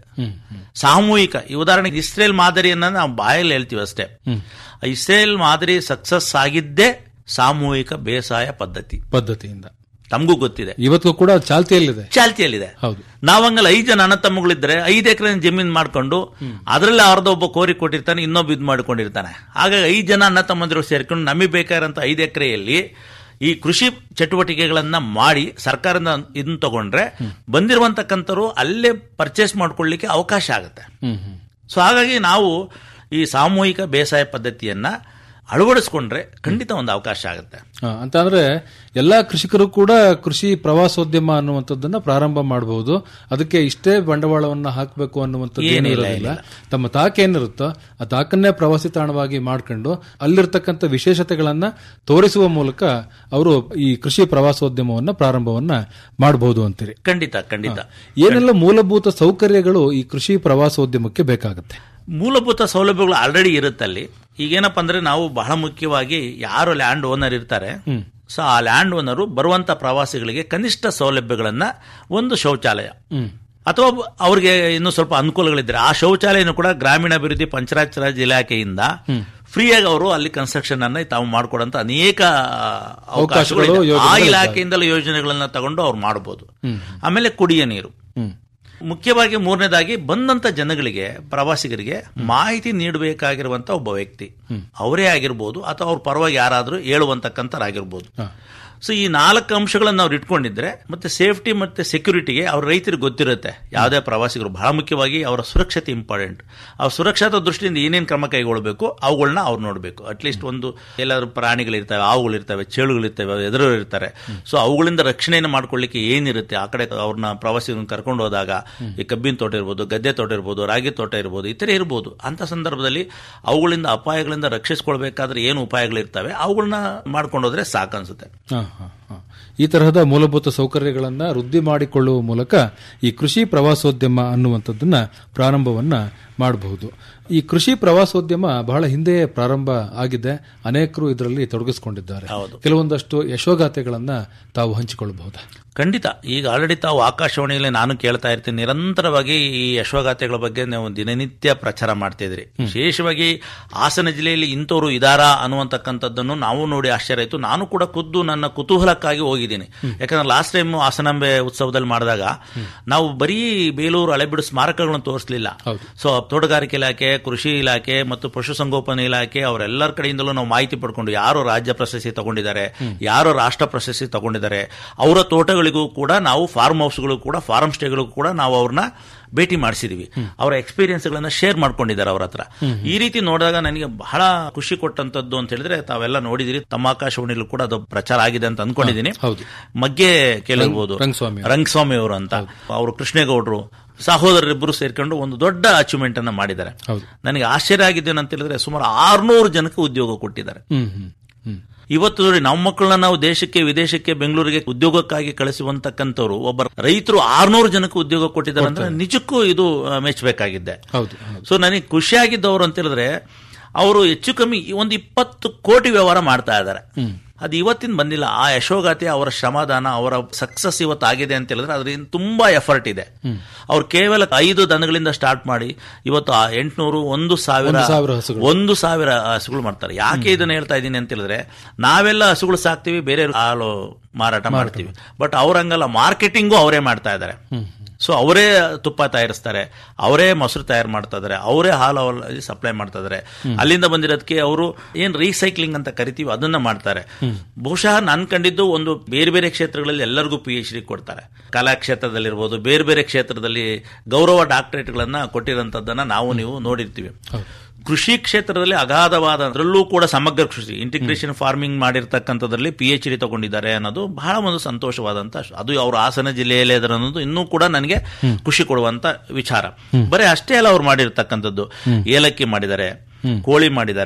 ಸಾಮೂಹಿಕ ಈ ಉದಾಹರಣೆಗೆ ಇಸ್ರೇಲ್ ಮಾದರಿಯನ್ನ ನಾವು ಬಾಯಲ್ಲಿ ಹೇಳ್ತೀವಿ ಅಷ್ಟೇ ಇಸ್ರೇಲ್ ಮಾದರಿ ಸಕ್ಸಸ್ ಆಗಿದ್ದೇ ಸಾಮೂಹಿಕ ಬೇಸಾಯ ಪದ್ಧತಿ ಪದ್ಧತಿಯಿಂದ ತಮಗೂ ಗೊತ್ತಿದೆ ಇವತ್ತಿಗೂ ಕೂಡ ಚಾಲ್ತಿಯಲ್ಲಿದೆ ಚಾಲ್ತಿಯಲ್ಲಿದೆ ಹೌದು ನಾವಂಗಲ್ಲ ಐದು ಜನ ಅಣ್ಣ ತಮ್ಮಗಳಿದ್ರೆ ಐದು ಎಕರೆ ಜಮೀನ್ ಮಾಡ್ಕೊಂಡು ಅದರಲ್ಲಿ ಅರ್ಧ ಒಬ್ಬ ಕೋರಿ ಕೊಟ್ಟಿರ್ತಾನೆ ಇನ್ನೊಬ್ಬ ಇದು ಮಾಡ್ಕೊಂಡಿರ್ತಾನೆ ಹಾಗಾಗಿ ಐದು ಜನ ಅಣ್ಣ ತಮ್ಮಂದಿರು ಸೇರ್ಕೊಂಡು ನಮಗೆ ಬೇಕಾಗಿರೋಂಥ ಐದು ಎಕರೆಯಲ್ಲಿ ಈ ಕೃಷಿ ಚಟುವಟಿಕೆಗಳನ್ನ ಮಾಡಿ ಸರ್ಕಾರದ ಇದನ್ನ ತಗೊಂಡ್ರೆ ಬಂದಿರುವಂತಕ್ಕಂಥವ್ರು ಅಲ್ಲೇ ಪರ್ಚೇಸ್ ಮಾಡ್ಕೊಳ್ಳಿಕ್ಕೆ ಅವಕಾಶ ಆಗುತ್ತೆ ಹ್ಮ್ ಹ್ಮ್ ಸೊ ಹಾಗಾಗಿ ನಾವು ಈ ಸಾಮೂಹಿಕ ಬೇಸಾಯ ಪದ್ಧತಿಯನ್ನ ಅಳವಡಿಸ್ಕೊಂಡ್ರೆ ಖಂಡಿತ ಒಂದು ಅವಕಾಶ ಆಗುತ್ತೆ ಆ, ಅಂತ ಅಂದ್ರೆ ಎಲ್ಲಾ ಕೃಷಿಕರು ಕೂಡ ಕೃಷಿ ಪ್ರವಾಸೋದ್ಯಮ ಅನ್ನುವಂಥದ್ದನ್ನ ಪ್ರಾರಂಭ ಮಾಡಬಹುದು ಅದಕ್ಕೆ ಇಷ್ಟೇ ಬಂಡವಾಳವನ್ನ ಹಾಕಬೇಕು ಅನ್ನುವಂಥದ್ದು ಏನೂ ಏನಿಲ್ಲ, ಇರೋದಿಲ್ಲ ತಮ್ಮ ತಾಕೇನಿರುತ್ತೋ ಆ ತಾಕನ್ನೇ ಪ್ರವಾಸಿ ತಾಣವಾಗಿ ಮಾಡ್ಕೊಂಡು ಅಲ್ಲಿರ್ತಕ್ಕಂಥ ವಿಶೇಷತೆಗಳನ್ನ ತೋರಿಸುವ ಮೂಲಕ ಅವರು ಈ ಕೃಷಿ ಪ್ರವಾಸೋದ್ಯಮವನ್ನ ಪ್ರಾರಂಭವನ್ನ ಮಾಡಬಹುದು ಅಂತೀರಿ ಖಂಡಿತ ಖಂಡಿತ ಏನೆಲ್ಲ ಮೂಲಭೂತ ಸೌಕರ್ಯಗಳು ಈ ಕೃಷಿ ಪ್ರವಾಸೋದ್ಯಮಕ್ಕೆ ಬೇಕಾಗುತ್ತೆ ಮೂಲಭೂತ ಸೌಲಭ್ಯಗಳು ಆಲ್ರೆಡಿ ಇರುತ್ತಲ್ಲಿ ಈಗೇನಪ್ಪ ಅಂದ್ರೆ ನಾವು ಬಹಳ ಮುಖ್ಯವಾಗಿ ಯಾರು ಲ್ಯಾಂಡ್ ಓನರ್ ಇರ್ತಾರೆ ಸೊ ಆ ಲ್ಯಾಂಡ್ ಓನರು ಬರುವಂತ ಪ್ರವಾಸಿಗಳಿಗೆ ಕನಿಷ್ಠ ಸೌಲಭ್ಯಗಳನ್ನ ಒಂದು ಶೌಚಾಲಯ ಅಥವಾ ಅವ್ರಿಗೆ ಇನ್ನೂ ಸ್ವಲ್ಪ ಅನುಕೂಲಗಳಿದ್ರೆ ಆ ಶೌಚಾಲಯನು ಕೂಡ ಗ್ರಾಮೀಣಾಭಿವೃದ್ಧಿ ಪಂಚಾಯತ್ ರಾಜ್ ಇಲಾಖೆಯಿಂದ ಫ್ರೀಯಾಗಿ ಅವರು ಅಲ್ಲಿ ಕನ್ಸ್ಟ್ರಕ್ಷನ್ ಅನ್ನ ತಾವು ಮಾಡ್ಕೊಡಂತ ಅನೇಕ ಅವಕಾಶಗಳು ಇದೆ. ಆ ಯೋಜನೆಗಳು ಇಲಾಖೆಯಿಂದಲೂ ಯೋಜನೆಗಳನ್ನ ತಗೊಂಡು ಅವ್ರು ಮಾಡಬಹುದು ಆಮೇಲೆ ಕುಡಿಯ ನೀರು ಹ್ಮ್ ಮುಖ್ಯವಾಗಿ ಮೂರನೇದಾಗಿ ಬಂದಂತ ಜನಗಳಿಗೆ ಪ್ರವಾಸಿಗರಿಗೆ ಮಾಹಿತಿ ನೀಡಬೇಕಾಗಿರುವಂತ ಒಬ್ಬ ವ್ಯಕ್ತಿ ಅವರೇ ಆಗಿರ್ಬೋದು ಅಥವಾ ಅವ್ರ ಪರವಾಗಿ ಯಾರಾದರೂ ಹೇಳುವಂತಕ್ಕಂಥರಾಗಿರ್ಬೋದು ಸೊ ಈ ನಾಲ್ಕು ಅಂಶಗಳನ್ನು ಅವ್ರು ಇಟ್ಕೊಂಡಿದ್ರೆ ಮತ್ತೆ ಸೇಫ್ಟಿ ಮತ್ತೆ ಸೆಕ್ಯೂರಿಟಿಗೆ ಅವ್ರ ರೈತರಿಗೆ ಗೊತ್ತಿರುತ್ತೆ ಯಾವುದೇ ಪ್ರವಾಸಿಗರು ಬಹಳ ಮುಖ್ಯವಾಗಿ ಅವರ ಸುರಕ್ಷತೆ ಇಂಪಾರ್ಟೆಂಟ್ ಅವ್ರ ಸುರಕ್ಷತಾ ದೃಷ್ಟಿಯಿಂದ ಏನೇನು ಕ್ರಮ ಕೈಗೊಳ್ಳಬೇಕು ಅವುಗಳನ್ನ ಅವ್ರು ನೋಡಬೇಕು ಅಟ್ಲೀಸ್ಟ್ ಒಂದು ಎಲ್ಲಾದ್ರೂ ಪ್ರಾಣಿಗಳಿರ್ತವೆ ಹಾವುಗಳಿರ್ತವೆ ಚೇಳುಗಳಿರ್ತವೆ ಎದುರು ಇರ್ತಾರೆ ಸೊ ಅವುಗಳಿಂದ ರಕ್ಷಣೆಯನ್ನು ಮಾಡ್ಕೊಳ್ಳಿಕ್ಕೆ ಏನಿರುತ್ತೆ ಆ ಕಡೆ ಅವ್ರನ್ನ ಪ್ರವಾಸಿಗರನ್ನ ಕರ್ಕೊಂಡು ಹೋದಾಗ ಈ ಕಬ್ಬಿನ ತೋಟ ಇರ್ಬೋದು ಗದ್ದೆ ತೋಟ ಇರ್ಬೋದು ರಾಗಿ ತೋಟ ಇರ್ಬೋದು ಇತರೆ ಇರ್ಬೋದು ಅಂತ ಸಂದರ್ಭದಲ್ಲಿ ಅವುಗಳಿಂದ ಅಪಾಯಗಳಿಂದ ರಕ್ಷಿಸ್ಕೊಳ್ಬೇಕಾದ್ರೆ ಏನು ಉಪಾಯಗಳಿರ್ತವೆ ಅವುಗಳನ್ನ ಮಾಡ್ಕೊಂಡು ಹೋದ್ರೆ ಸಾಕನ್ಸುತ್ತೆ ಹ, ಹ, ಹ. ಈ ತರಹದ ಮೂಲಭೂತ ಸೌಕರ್ಯಗಳನ್ನ ವೃದ್ಧಿ ಮಾಡಿಕೊಳ್ಳುವ ಮೂಲಕ ಈ ಕೃಷಿ ಪ್ರವಾಸೋದ್ಯಮ ಅನ್ನುವಂಥದ್ದನ್ನ ಪ್ರಾರಂಭವನ್ನ ಮಾಡಬಹುದು ಈ ಕೃಷಿ ಪ್ರವಾಸೋದ್ಯಮ ಬಹಳ ಹಿಂದೆ ಪ್ರಾರಂಭ ಆಗಿದೆ ಅನೇಕರು ಇದರಲ್ಲಿ ತೊಡಗಿಸಿಕೊಂಡಿದ್ದಾರೆ ಹೌದು. ಕೆಲವೊಂದಷ್ಟು ಯಶೋಗಾಥೆಗಳನ್ನ ತಾವು ಹಂಚಿಕೊಳ್ಳಬಹುದಾ ಖಂಡಿತ ಈಗ ಆಲ್ರೆಡಿ ತಾವು ಆಕಾಶವಾಣಿಯಲ್ಲಿ ನಾನು ಕೇಳ್ತಾ ಇರ್ತೀನಿ ನಿರಂತರವಾಗಿ ಈ ಯಶೋಗಾಥೆಗಳ ಬಗ್ಗೆ ನಾವು ದಿನನಿತ್ಯ ಪ್ರಚಾರ ಮಾಡ್ತಿದ್ರಿ ವಿಶೇಷವಾಗಿ ಹಾಸನ ಜಿಲ್ಲೆಯಲ್ಲಿ ಇಂಥವ್ರು ಇದಾರಾ ಅನ್ನುವಂತಕ್ಕಂಥದ್ದನ್ನು ನಾವು ನೋಡಿ ಆಶ್ಚರ್ಯ ಆಯಿತು ನಾನು ಕೂಡ ಖುದ್ದು ನನ್ನ ಕುತೂಹಲಕ್ಕಾಗಿ ಹೋಗಿದ್ದೀನಿ ಯಾಕಂದ್ರೆ ಲಾಸ್ಟ್ ಟೈಮ್ ಹಾಸನಾಂಬೆ ಉತ್ಸವದಲ್ಲಿ ಮಾಡಿದಾಗ ನಾವು ಬರೀ ಬೇಲೂರು ಹಳೆಬಿಡು ಸ್ಮಾರಕಗಳನ್ನು ತೋರಿಸಲಿಲ್ಲ ಹೌದು. ಸೊ ತೋಟಗಾರಿಕೆ ಇಲಾಖೆ ಕೃಷಿ ಇಲಾಖೆ ಮತ್ತು ಪಶುಸಂಗೋಪನಾ ಇಲಾಖೆ ಅವರೆಲ್ಲರ ಕಡೆಯಿಂದಲೂ ನಾವು ಮಾಹಿತಿ ಪಡ್ಕೊಂಡು ಯಾರು ರಾಜ್ಯ ಪ್ರಶಸ್ತಿ ತಗೊಂಡಿದ್ದಾರೆ ಯಾರು ರಾಷ್ಟ್ರ ಪ್ರಶಸ್ತಿ ತಗೊಂಡಿದ್ದಾರೆ ಅವರ ತೋಟಗಳಿಗೂ ಕೂಡ ನಾವು ಫಾರ್ಮ್ ಹೌಸ್ಗಳು ಕೂಡ ಫಾರ್ಮ್ ಸ್ಟೇಗಳಿಗೂ ಕೂಡ ನಾವು ಅವ್ರನ್ನ ಭೇಟಿ ಮಾಡಿಸಿದೀವಿ ಅವರ ಎಕ್ಸ್ಪೀರಿಯನ್ಸ್ ಗಳನ್ನ ಶೇರ್ ಮಾಡ್ಕೊಂಡಿದ್ದಾರೆ ಅವ್ರ ಹತ್ರ ಈ ರೀತಿ ನೋಡಿದಾಗ ನನಗೆ ಬಹಳ ಖುಷಿ ಕೊಟ್ಟಂತದ್ದು ಅಂತ ಹೇಳಿದ್ರೆ ತಾವೆಲ್ಲ ನೋಡಿದಿರಿ ತಮ್ಮ ಆಕಾಶವಾಣಿಲೂ ಕೂಡ ಅದು ಪ್ರಚಾರ ಆಗಿದೆ ಅಂತ ಅನ್ಕೊಂಡಿದ್ದೀನಿ ಹೌದು. ಮಗ್ಗೆ ಕೇಳಿರ್ಬೋದು ರಂಗಸ್ವಾಮಿ ರಂಗಸ್ವಾಮಿ ಅವರು ಅಂತ ಅವರು ಕೃಷ್ಣೇಗೌಡರು ಸಹೋದರರಿಬ್ಬರು ಸೇರ್ಕೊಂಡು ಒಂದು ದೊಡ್ಡ ಅಚೀವ್ಮೆಂಟ್ ಅನ್ನ ಮಾಡಿದ್ದಾರೆ ಹೌದು. ನನಗೆ ಆಶ್ಚರ್ಯ ಆಗಿದ್ದೇನೆ ಅಂತ ಹೇಳಿದ್ರೆ ಸುಮಾರು ಆರ್ನೂರು ಜನಕ್ಕೆ ಉದ್ಯೋಗ ಕೊಟ್ಟಿದ್ದಾರೆ ಹ್ಮ್ ಹ್ಮ್ ಹ್ಮ್ ಇವತ್ತು ನೋಡಿ ನಮ್ಮ ಮಕ್ಕಳನ್ನ ನಾವು ದೇಶಕ್ಕೆ ವಿದೇಶಕ್ಕೆ ಬೆಂಗಳೂರಿಗೆ ಉದ್ಯೋಗಕ್ಕಾಗಿ ಕಳಿಸುವಂತಕ್ಕಂಥವ್ರು ಒಬ್ಬ ರೈತರು ಆರ್ನೂರು ಜನಕ್ಕೆ ಉದ್ಯೋಗ ಕೊಟ್ಟಿದ್ದಾರೆ ಅಂದ್ರೆ ನಿಜಕ್ಕೂ ಇದು ಆ, ಮೆಚ್ಚಬೇಕಾಗಿದ್ದೆ ಹೌದು ಹೌದು. ಸೊ ನನಗೆ ಖುಷಿಯಾಗಿದ್ದವರು ಅಂತ ಹೇಳಿದ್ರೆ ಅವರು ಹೆಚ್ಚು ಕಮ್ಮಿ ಒಂದು ಇಪ್ಪತ್ತು ಕೋಟಿ ವ್ಯವಹಾರ ಮಾಡ್ತಾ ಇದ್ದಾರೆ ಅದು ಇವತ್ತಿನ ಬಂದಿಲ್ಲ ಆ ಯಶೋಗಾತಿ ಅವರ ಶ್ರಮದಾನ ಅವರ ಸಕ್ಸಸ್ ಇವತ್ತು ಆಗಿದೆ ಅಂತ ಹೇಳಿದ್ರೆ ಅದರಿಂದ ತುಂಬಾ ಎಫರ್ಟ್ ಇದೆ ಅವ್ರು ಕೇವಲ ಐದು ದನಗಳಿಂದ ಸ್ಟಾರ್ಟ್ ಮಾಡಿ ಇವತ್ತು ಆ ಎಂಟುನೂರು ಒಂದು ಸಾವಿರ ಒಂದು ಸಾವಿರ ಹಸುಗಳು. ಒಂದು ಸಾವಿರ ಹಸುಗಳು ಮಾಡ್ತಾರೆ ಯಾಕೆ ಇದನ್ನ ಹೇಳ್ತಾ ಇದ್ದೀನಿ ಅಂತ ಹೇಳಿದ್ರೆ ನಾವೆಲ್ಲ ಹಸುಗಳು ಸಾಕ್ತಿವಿ ಬೇರೆ ಹಾಲು ಮಾರಾಟ ಮಾಡ್ತೀವಿ ಬಟ್ ಅವ್ರಂಗಲ್ಲ ಮಾರ್ಕೆಟಿಂಗು ಅವರೇ ಮಾಡ್ತಾ ಇದ್ದಾರೆ ಸೊ ಅವರೇ ತುಪ್ಪ ತಯಾರಿಸ್ತಾರೆ ಅವರೇ ಮೊಸರು ತಯಾರು ಮಾಡ್ತಾ ಇದಾರೆ ಅವರೇ ಹಾಲು ಸಪ್ಲೈ ಮಾಡ್ತಾ ಇದಾರೆ ಅಲ್ಲಿಂದ ಬಂದಿರೋದಕ್ಕೆ ಅವರು ಏನ್ ರೀಸೈಕ್ಲಿಂಗ್ ಅಂತ ಕರಿತೀವಿ ಅದನ್ನ ಮಾಡ್ತಾರೆ ಬಹುಶಃ ನನ್ ಕಂಡಿದ್ದು ಒಂದು ಬೇರೆ ಬೇರೆ ಕ್ಷೇತ್ರಗಳಲ್ಲಿ ಎಲ್ಲರಿಗೂ ಪಿ ಎಚ್ ಡಿ ಕೊಡ್ತಾರೆ ಕಲಾ ಕ್ಷೇತ್ರದಲ್ಲಿರ್ಬೋದು ಬೇರೆ ಬೇರೆ ಕ್ಷೇತ್ರದಲ್ಲಿ ಗೌರವ ಡಾಕ್ಟರೇಟ್ಗಳನ್ನ ಕೊಟ್ಟಿರೋಂಥದ್ದನ್ನ ನಾವು ನೀವು ನೋಡಿರ್ತೀವಿ ಕೃಷಿ ಕ್ಷೇತ್ರದಲ್ಲಿ ಅಗಾಧವಾದ ಅದರಲ್ಲೂ ಕೂಡ ಸಮಗ್ರ ಕೃಷಿ ಇಂಟಿಗ್ರೇಷನ್ ಫಾರ್ಮಿಂಗ್ ಮಾಡಿರ್ತಕ್ಕಂಥದ್ರಲ್ಲಿ ಪಿ ಎಚ್ ಡಿ ತಗೊಂಡಿದ್ದಾರೆ ಅನ್ನೋದು ಬಹಳ ಒಂದು ಸಂತೋಷವಾದಂತ ಅದು ಅವರು ಹಾಸನ ಜಿಲ್ಲೆಯಲ್ಲೇ ಇದ್ದಾರೆ ಅನ್ನೋದು ಇನ್ನೂ ಕೂಡ ನನಗೆ ಖುಷಿ ಕೊಡುವಂತ ವಿಚಾರ ಬರೀ ಅಷ್ಟೇ ಅಲ್ಲ ಅವ್ರು ಮಾಡಿರ್ತಕ್ಕಂಥದ್ದು ಏಲಕ್ಕಿ ಮಾಡಿದ್ದಾರೆ ಕೋಳಿ ಮಾಡಿದ್ದಾರೆ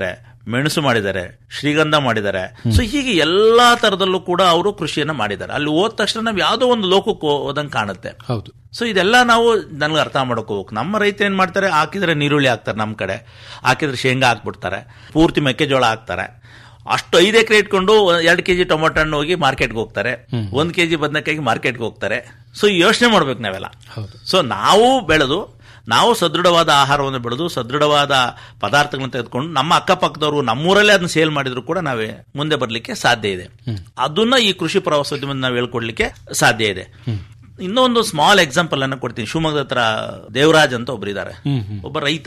ಮೆಣಸು ಮಾಡಿದ್ದಾರೆ ಶ್ರೀಗಂಧ ಮಾಡಿದ್ದಾರೆ ಸೊ ಹೀಗೆ ಎಲ್ಲಾ ತರದಲ್ಲೂ ಕೂಡ ಅವರು ಕೃಷಿಯನ್ನ ಮಾಡಿದ್ದಾರೆ ಅಲ್ಲಿ ಹೋದ ತಕ್ಷಣ ನಾವು ಯಾವುದೋ ಒಂದು ಲೋಕಕ್ಕೆ ಹೋದಂಗೆ ಕಾಣುತ್ತೆ ಹೌದು ಸೊ ಇದೆಲ್ಲ ನಾವು ನನಗೆ ಅರ್ಥ ಮಾಡ್ಕೋಬೇಕು ನಮ್ಮ ರೈತ ಏನ್ ಮಾಡ್ತಾರೆ ಹಾಕಿದ್ರೆ ನೀರುಳ್ಳಿ ಹಾಕ್ತಾರೆ ನಮ್ಮ ಕಡೆ ಹಾಕಿದ್ರೆ ಶೇಂಗಾ ಹಾಕ್ಬಿಡ್ತಾರೆ ಪೂರ್ತಿ ಮೆಕ್ಕೆಜೋಳ ಹಾಕ್ತಾರೆ ಅಷ್ಟು ಐದು ಎಕರೆ ಇಟ್ಕೊಂಡು ಎರಡು ಕೆಜಿ ಟೊಮೊಟೊ ಹಣ್ಣು ಹೋಗಿ ಮಾರ್ಕೆಟ್ಗೆ ಹೋಗ್ತಾರೆ ಒಂದ್ ಕೆಜಿ ಬದನೆಕಾಯಿಗೆ ಮಾರ್ಕೆಟ್ಗೆ ಹೋಗ್ತಾರೆ ಸೊ ಯೋಚನೆ ಮಾಡ್ಬೇಕು ನಾವೆಲ್ಲ ಹೌದು ಸೊ ನಾವು ಬೆಳೆದು ನಾವು ಸದೃಢವಾದ ಆಹಾರವನ್ನು ಬೆಳೆದು ಸದೃಢವಾದ ಪದಾರ್ಥಗಳನ್ನ ತೆಗೆದುಕೊಂಡು ನಮ್ಮ ಅಕ್ಕಪಕ್ಕದವರು ನಮ್ಮೂರಲ್ಲೇ ಅದನ್ನ ಸೇಲ್ ಮಾಡಿದ್ರು ಕೂಡ ನಾವೇ ಮುಂದೆ ಬರಲಿಕ್ಕೆ ಸಾಧ್ಯ ಇದೆ ಅದನ್ನ ಈ ಕೃಷಿ ಪ್ರವಾಸೋದ್ಯಮ ನಾವು ಹೇಳ್ಕೊಡ್ಲಿಕ್ಕೆ ಸಾಧ್ಯ ಇದೆ ಇನ್ನೊಂದು ಸ್ಮಾಲ್ ಎಕ್ಸಾಂಪಲ್ ಅನ್ನ ಕೊಡ್ತೀನಿ ಶಿವಮೊಗ್ಗದ ಹತ್ರ ದೇವರಾಜ್ ಅಂತ ಒಬ್ಬರಿದ್ದಾರೆ ಒಬ್ಬ ರೈತ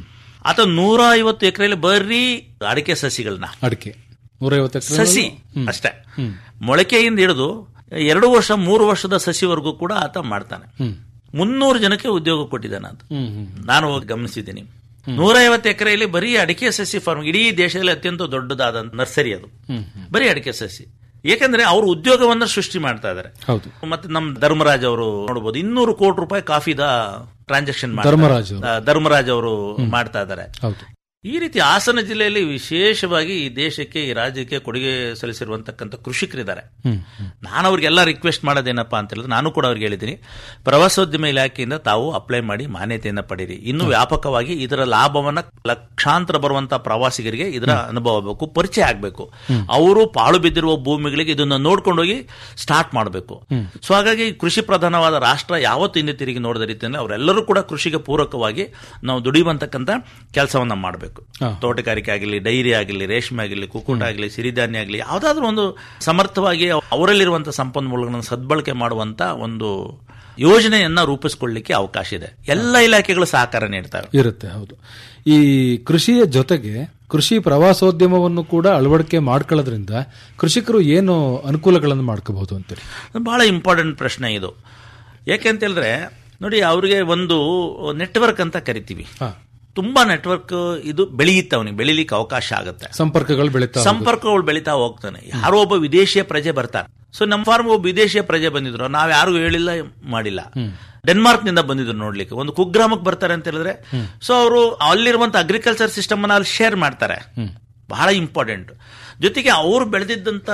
ಆತ ನೂರ ಐವತ್ತು ಎಕರೆಯಲ್ಲಿ ಬರೀ ಅಡಿಕೆ ಸಸಿಗಳನ್ನ ಅಡಿಕೆ ನೂರೈವತ್ತು ಎಕರೆ ಸಸಿ ಅಷ್ಟೇ ಮೊಳಕೆಯಿಂದ ಹಿಡಿದು ಎರಡು ವರ್ಷ ಮೂರು ವರ್ಷದ ಸಸಿವರೆಗೂ ಕೂಡ ಆತ ಮಾಡ್ತಾನೆ ಮುನ್ನೂರು ಜನಕ್ಕೆ ಉದ್ಯೋಗ ಕೊಟ್ಟಿದ್ದಾನೆ ಅಂತ ಹ್ಮ್ ಹ್ಮ್ ನಾನು ಹೋಗಿ ಗಮನಿಸಿದ್ದೀನಿ ನೂರೈವತ್ತು ಎಕರೆಯಲ್ಲಿ ಬರೀ ಅಡಿಕೆ ಸಸಿ ಫಾರ್ಮ್ ಇಡೀ ದೇಶದಲ್ಲಿ ಅತ್ಯಂತ ದೊಡ್ಡದಾದ ನರ್ಸರಿ ಅದು ಬರೀ ಅಡಿಕೆ ಸಸಿ ಏಕೆಂದ್ರೆ ಅವರು ಉದ್ಯೋಗವನ್ನ ಸೃಷ್ಟಿ ಮಾಡ್ತಾ ಇದ್ದಾರೆ ಹೌದು ಮತ್ತೆ ನಮ್ಮ ಧರ್ಮರಾಜ್ ಅವರು ನೋಡಬಹುದು ಇನ್ನೂರು ಕೋಟಿ ರೂಪಾಯಿ ಕಾಫಿದ ಟ್ರಾನ್ಸಾಕ್ಷನ್ ಧರ್ಮರಾಜ್ ಅವರು. ಧರ್ಮರಾಜ್ ಅವರು ಮಾಡ್ತಾ ಇದ್ದಾರೆ ಹೌದು ಈ ರೀತಿ ಹಾಸನ ಜಿಲ್ಲೆಯಲ್ಲಿ ವಿಶೇಷವಾಗಿ ಈ ದೇಶಕ್ಕೆ ಈ ರಾಜ್ಯಕ್ಕೆ ಕೊಡುಗೆ ಸಲ್ಲಿಸಿರುವಂತಕ್ಕಂಥ ಕೃಷಿಕರಿದ್ದಾರೆ ಹ್ಮ್ ನಾನು ಅವ್ರಿಗೆಲ್ಲ ರಿಕ್ವೆಸ್ಟ್ ಮಾಡೋದೇನಪ್ಪಾ ಅಂತ ಹೇಳಿದ್ರೆ ನಾನು ಕೂಡ ಅವ್ರಿಗೆ ಹೇಳಿದ್ದೀನಿ ಪ್ರವಾಸೋದ್ಯಮ ಇಲಾಖೆಯಿಂದ ತಾವು ಅಪ್ಲೈ ಮಾಡಿ ಮಾನ್ಯತೆಯನ್ನ ಪಡೀರಿ ಇನ್ನು ವ್ಯಾಪಕವಾಗಿ ಇದರ ಲಾಭವನ್ನ ಲಕ್ಷಾಂತರ ಬರುವಂತಹ ಪ್ರವಾಸಿಗರಿಗೆ ಇದರ ಅನುಭವ ಆಗಬೇಕು ಪರಿಚಯ ಆಗಬೇಕು ಅವರು ಪಾಳು ಬಿದ್ದಿರುವ ಭೂಮಿಗಳಿಗೆ ಇದನ್ನ ನೋಡ್ಕೊಂಡೋಗಿ ಸ್ಟಾರ್ಟ್ ಮಾಡಬೇಕು ಸೊ ಹಾಗಾಗಿ ಕೃಷಿ ಪ್ರಧಾನವಾದ ರಾಷ್ಟ್ರ ಯಾವತ್ತು ಹಿಂದೆ ತಿರುಗಿ ನೋಡಿದ ರೀತಿಯಲ್ಲಿ ಅವರೆಲ್ಲರೂ ಕೂಡ ಕೃಷಿಗೆ ಪೂರಕವಾಗಿ ನಾವು ದುಡಿಯುವಂತಕ್ಕಂಥ ಕೆಲಸವನ್ನ ಮಾಡಬೇಕು ಹಾ. ತೋಟಗಾರಿಕೆ ಆಗಲಿ ಡೈರಿ ಆಗಲಿ ರೇಷ್ಮೆ ಆಗಲಿ ಕುಕ್ಕುಟ ಆಗಲಿ ಸಿರಿಧಾನ್ಯ ಆಗಲಿ ಯಾವುದಾದ್ರೂ ಒಂದು ಸಮರ್ಥವಾಗಿ ಅವರಲ್ಲಿರುವಂತಹ ಸಂಪನ್ಮೂಲಗಳನ್ನು ಸದ್ಬಳಕೆ ಮಾಡುವಂತ ಒಂದು ಯೋಜನೆಯನ್ನ ರೂಪಿಸಿಕೊಳ್ಳಿಕ್ಕೆ ಅವಕಾಶ ಇದೆ ಎಲ್ಲ ಇಲಾಖೆಗಳು ಸಹಕಾರ ನೀಡ್ತವೆ ಇರುತ್ತೆ ಹೌದು ಈ ಕೃಷಿಯ ಜೊತೆಗೆ ಕೃಷಿ ಪ್ರವಾಸೋದ್ಯಮವನ್ನು ಕೂಡ ಅಳವಡಿಕೆ ಮಾಡ್ಕೊಳ್ಳೋದ್ರಿಂದ ಕೃಷಿಕರು ಏನು ಅನುಕೂಲಗಳನ್ನು ಮಾಡ್ಕೋಬಹುದು ಅಂತೇಳಿ ಬಹಳ ಇಂಪಾರ್ಟೆಂಟ್ ಪ್ರಶ್ನೆ ಇದು ಯಾಕೆ ಅಂತ ಹೇಳಿದ್ರೆ ನೋಡಿ ಅವ್ರಿಗೆ ಒಂದು ನೆಟ್ವರ್ಕ್ ಅಂತ ಕರಿತೀವಿ ಹಾ. ತುಂಬಾ ನೆಟ್ವರ್ಕ್ ಇದು ಬೆಳೆಯುತ್ತೆ ಅವನಿಗೆ ಬೆಳಿಲಿಕ್ಕೆ ಅವಕಾಶ ಆಗುತ್ತೆ ಸಂಪರ್ಕಗಳು ಬೆಳೀತಾ ಸಂಪರ್ಕಗಳು ಬೆಳೀತಾ ಹೋಗ್ತಾನೆ ಯಾರೋ ಒಬ್ಬ ವಿದೇಶಿಯ ಪ್ರಜೆ ಬರ್ತಾನೆ ಸೊ ನಮ್ಮ ಫಾರ್ಮ್ ಒಬ್ಬ ವಿದೇಶಿಯ ಪ್ರಜೆ ಬಂದಿದ್ರು ನಾವ್ ಯಾರಿಗೂ ಹೇಳಿಲ್ಲ ಮಾಡಿಲ್ಲ ಡೆನ್ಮಾರ್ಕ್ ನಿಂದ ಬಂದಿದ್ರು ನೋಡ್ಲಿಕ್ಕೆ ಒಂದು ಕುಗ್ರಾಮಕ್ಕೆ ಬರ್ತಾರೆ ಅಂತ ಹೇಳಿದ್ರೆ ಸೊ ಅವರು ಅಲ್ಲಿರುವಂತ ಅಗ್ರಿಕಲ್ಚರ್ ಸಿಸ್ಟಮ್ ಅನ್ನ ಅಲ್ಲಿ ಶೇರ್ ಮಾಡ್ತಾರೆ ಬಹಳ ಇಂಪಾರ್ಟೆಂಟ್ ಜೊತೆಗೆ ಅವ್ರು ಬೆಳೆದಿದ್ದಂತ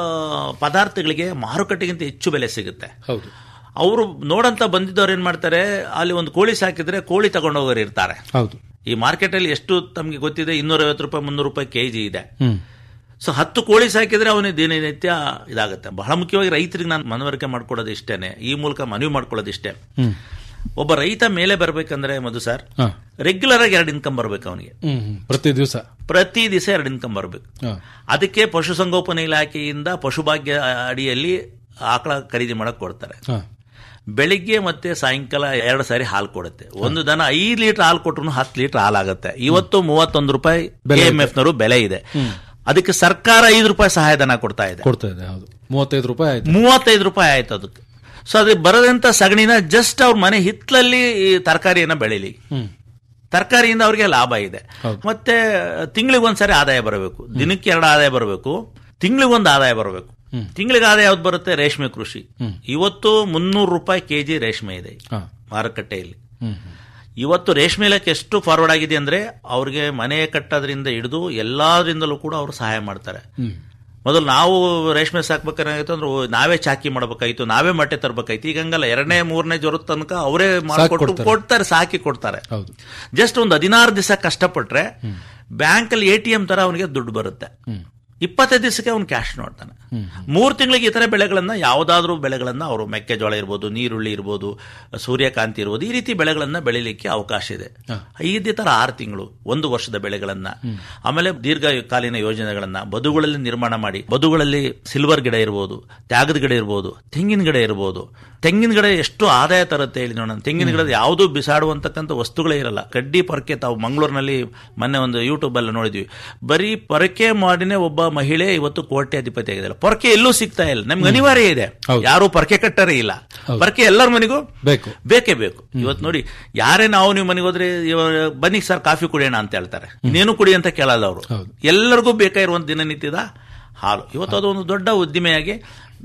ಪದಾರ್ಥಗಳಿಗೆ ಮಾರುಕಟ್ಟೆಗಿಂತ ಹೆಚ್ಚು ಬೆಲೆ ಸಿಗುತ್ತೆ ಹೌದು ಅವರು ನೋಡಂತ ಬಂದಿದ್ದವ್ರು ಏನ್ ಮಾಡ್ತಾರೆ ಅಲ್ಲಿ ಒಂದು ಕೋಳಿ ಸಾಕಿದ್ರೆ ಕೋಳಿ ತಗೊಂಡೋಗೋರು ಇರ್ತಾರೆ ಹೌದು ಈ ಮಾರ್ಕೆಟ್ ಅಲ್ಲಿ ಎಷ್ಟು ತಮಗೆ ಗೊತ್ತಿದೆ ಇನ್ನೂರೈವತ್ತು ರೂಪಾಯಿ ಮುನ್ನೂರು ರೂಪಾಯಿ ಕೆಜಿ ಇದೆ ಹ್ಮ್ ಸೊ ಹತ್ತು ಕೋಳಿ ಸಾಕಿದ್ರೆ ಅವನಿಗೆ ದಿನನಿತ್ಯ ಇದಾಗುತ್ತೆ ಬಹಳ ಮುಖ್ಯವಾಗಿ ರೈತರಿಗೆ ನಾನು ಮನವರಿಕೆ ಮಾಡ್ಕೊಳ್ಳೋದು ಇಷ್ಟೇನೆ ಈ ಮೂಲಕ ಮನವಿ ಮಾಡ್ಕೊಳ್ಳೋದು ಇಷ್ಟೇ ಹ್ಮ್ ಒಬ್ಬ ರೈತ ಮೇಲೆ ಬರ್ಬೇಕಂದ್ರೆ ಮಧು ಸರ್ ಹಾ. ರೆಗ್ಯುಲರ್ ಆಗಿ ಎರಡು ಇನ್ಕಮ್ ಬರ್ಬೇಕು ಅವನಿಗೆ ಹ್ಮ್ ಹ್ಮ್. ಪ್ರತಿ ದಿವಸ ಪ್ರತಿ ದಿವಸ ಎರಡು ಇನ್ಕಮ್ ಬರಬೇಕು ಹಾ. ಅದಕ್ಕೆ ಪಶುಸಂಗೋಪನಾ ಇಲಾಖೆಯಿಂದ ಪಶುಭಾಗ್ಯ ಅಡಿಯಲ್ಲಿ ಆಕಳ ಖರೀದಿ ಮಾಡಕ್ ಕೊಡ್ತಾರೆ ಹಾ. ಬೆಳಿಗ್ಗೆ ಮತ್ತೆ ಸಾಯಂಕಾಲ ಎರಡು ಸಾರಿ ಹಾಲು ಕೊಡುತ್ತೆ ಒಂದು ದನ ಐದು ಲೀಟರ್ ಹಾಲು ಕೊಟ್ರು ಹತ್ತು ಲೀಟರ್ ಹಾಲಾಗುತ್ತೆ ಇವತ್ತು ಮೂವತ್ತೊಂದು ರೂಪಾಯಿ ಎಂ ಎಫ್ ನವರು ಬೆಲೆ ಇದೆ ಅದಕ್ಕೆ ಸರ್ಕಾರ ಐದು ರೂಪಾಯಿ ಸಹಾಯಧನ ಕೊಡ್ತಾ ಇದೆ ಕೊಡ್ತಾ ಇದೆ ಹೌದು ಮೂವತ್ತೈದು ರೂಪಾಯಿ ಆಯ್ತು ಮೂವತ್ತೈದು ರೂಪಾಯಿ ಆಯ್ತು ಅದಕ್ಕೆ ಸೊ ಅದಕ್ಕೆ ಬರದಂತ ಸಗಣಿನ ಜಸ್ಟ್ ಅವ್ರ ಮನೆ ಹಿತ್ತಲಲ್ಲಿ ಈ ತರಕಾರಿಯನ್ನ ಬೆಳೀಲಿ ಹ್ಮ್ ತರಕಾರಿಯಿಂದ ಅವ್ರಿಗೆ ಲಾಭ ಇದೆ ಹೌದು. ಮತ್ತೆ ತಿಂಗಳಿಗೆ ಒಂದ್ಸರಿ ಆದಾಯ ಬರಬೇಕು ದಿನಕ್ಕೆ ಎರಡು ಆದಾಯ ಬರಬೇಕು ತಿಂಗಳಿಗೊಂದು ಆದಾಯ ಬರಬೇಕು ತಿಂಗಳಿಗೆ ಆದಾಯ ಯಾವ್ದು ಬರುತ್ತೆ ರೇಷ್ಮೆ ಕೃಷಿ ಇವತ್ತು ಮುನ್ನೂರು ರೂಪಾಯಿ ಕೆಜಿ ರೇಷ್ಮೆ ಇದೆ ಹಾ. ಮಾರುಕಟ್ಟೆಯಲ್ಲಿ ಹ್ಮ್ ಹ್ಮ್. ಇವತ್ತು ರೇಷ್ಮೆ ಇಲಾಖೆ ಎಷ್ಟು ಫಾರ್ವರ್ಡ್ ಆಗಿದೆ ಅಂದ್ರೆ ಅವ್ರಿಗೆ ಮನೆ ಕಟ್ಟೋದ್ರಿಂದ ಹಿಡಿದು ಎಲ್ಲಾದ್ರಿಂದಲೂ ಕೂಡ ಅವರು ಸಹಾಯ ಮಾಡ್ತಾರೆ ಹ್ಮ್ ಮೊದಲು ನಾವು ರೇಷ್ಮೆ ಸಾಕ್ಬೇಕಾಗಿತ್ತು ಅಂದ್ರೆ ಓ, ನಾವೇ ಚಾಕಿ ಮಾಡ್ಬೇಕಾಯ್ತು ನಾವೇ ಮೊಟ್ಟೆ ತರಬೇಕಾಯ್ತು ಈಗ ಹಂಗಲ್ಲ ಎರಡನೇ ಮೂರನೇ ಜ್ವರದ ತನಕ ಅವರೇ ಮಾಡಿಕೊಟ್ಟು ಕೊಡ್ತಾರೆ. ಕೊಡ್ತಾರೆ ಸಾಕಿ ಕೊಡ್ತಾರೆ ಹೌದು ಜಸ್ಟ್ ಒಂದು ಹದಿನಾರು ದಿವಸ ಕಷ್ಟಪಟ್ರೆ ಬ್ಯಾಂಕ್ ಅಲ್ಲಿ ಎ ಟಿ ಎಂ ತರ ಅವನಿಗೆ ದುಡ್ಡು ಬರುತ್ತೆ ಇಪ್ಪತ್ತೈದು ದಿವಸಕ್ಕೆ ಅವ್ನು ಕ್ಯಾಶ್ ನೋಡ್ತಾನೆ ಮೂರು ತಿಂಗಳಿಗೆ ಇತರ ಬೆಳೆಗಳನ್ನ ಯಾವುದಾದ್ರೂ ಬೆಳೆಗಳನ್ನ ಅವರು ಮೆಕ್ಕೆಜೋಳ ಇರ್ಬೋದು ನೀರುಳ್ಳಿ ಇರ್ಬೋದು ಸೂರ್ಯಕಾಂತಿ ಇರ್ಬೋದು ಈ ರೀತಿ ಬೆಳೆಗಳನ್ನ ಬೆಳಿಲಿಕ್ಕೆ ಅವಕಾಶ ಇದೆ ಐದೇ ತರ ಆರು ತಿಂಗಳು ಒಂದು ವರ್ಷದ ಬೆಳೆಗಳನ್ನ ಆಮೇಲೆ ದೀರ್ಘಕಾಲೀನ ಯೋಜನೆಗಳನ್ನ ಬದುಗಳಲ್ಲಿ ನಿರ್ಮಾಣ ಮಾಡಿ ಬದುಗಳಲ್ಲಿ ಸಿಲ್ವರ್ ಗಿಡ ಇರ್ಬೋದು ತ್ಯಾಗದ ಗಿಡ ಇರ್ಬೋದು ತೆಂಗಿನ ಗಿಡ ಇರ್ಬೋದು ತೆಂಗಿನ ಗಿಡ ಎಷ್ಟು ಆದಾಯ ತರುತ್ತೆ ಹೇಳಿ ನೋಡೋಣ ತೆಂಗಿನ ಗಿಡದ ಯಾವುದೂ ಬಿಸಾಡುವಂತಕ್ಕಂಥ ವಸ್ತುಗಳೇ ಇರಲ್ಲ ಕಡ್ಡಿ ಪೊರಕೆ ತಾವು ಮಂಗಳೂರಿನಲ್ಲಿ ಮೊನ್ನೆ ಒಂದು ಯೂಟ್ಯೂಬ್ ಅಲ್ಲಿ ನೋಡಿದ್ವಿ ಬರೀ ಪೊರಕೆ ಮಾಡಿನೇ ಒಬ್ಬ ಮಹಿಳೆ ಇವತ್ತು ಕೋಟ್ಯಾಧಿಪತಿ ಆಗಿದ್ದಾರೆ ಪೊರಕೆ ಎಲ್ಲೂ ಸಿಗ್ತಾ ಇಲ್ಲ ನಮ್ಗೆ ಅನಿವಾರ್ಯ ಇದೆ ಹೌದು. ಯಾರು ಪೊರಕೆ ಕಟ್ಟರೇ ಇಲ್ಲ ಪೊರಕೆ ಎಲ್ಲರ ಮನೆಗೂ ಬೇಕು ಬೇಕೇ ಬೇಕು ಇವತ್ತು ನೋಡಿ ಯಾರೇ ನಾವು ನೀವು ಮನೆಗೆ ಹೋದ್ರೆ ಇವ- ಬನ್ನಿ ಸರ್ ಕಾಫಿ ಕುಡಿಯೋಣ ಅಂತ ಹೇಳ್ತಾರೆ ಇನ್ನೇನು ಕುಡಿ ಅಂತ ಕೇಳಲ್ಲ ಅವರು ಹೌದು. ಎಲ್ಲರಿಗೂ ಬೇಕಾಗಿರುವಂತ ದಿನನಿತ್ಯದ ಹಾಲು ಇವತ್ತು ಅದು ಒಂದು ದೊಡ್ಡ ಉದ್ದಿಮೆಯಾಗಿ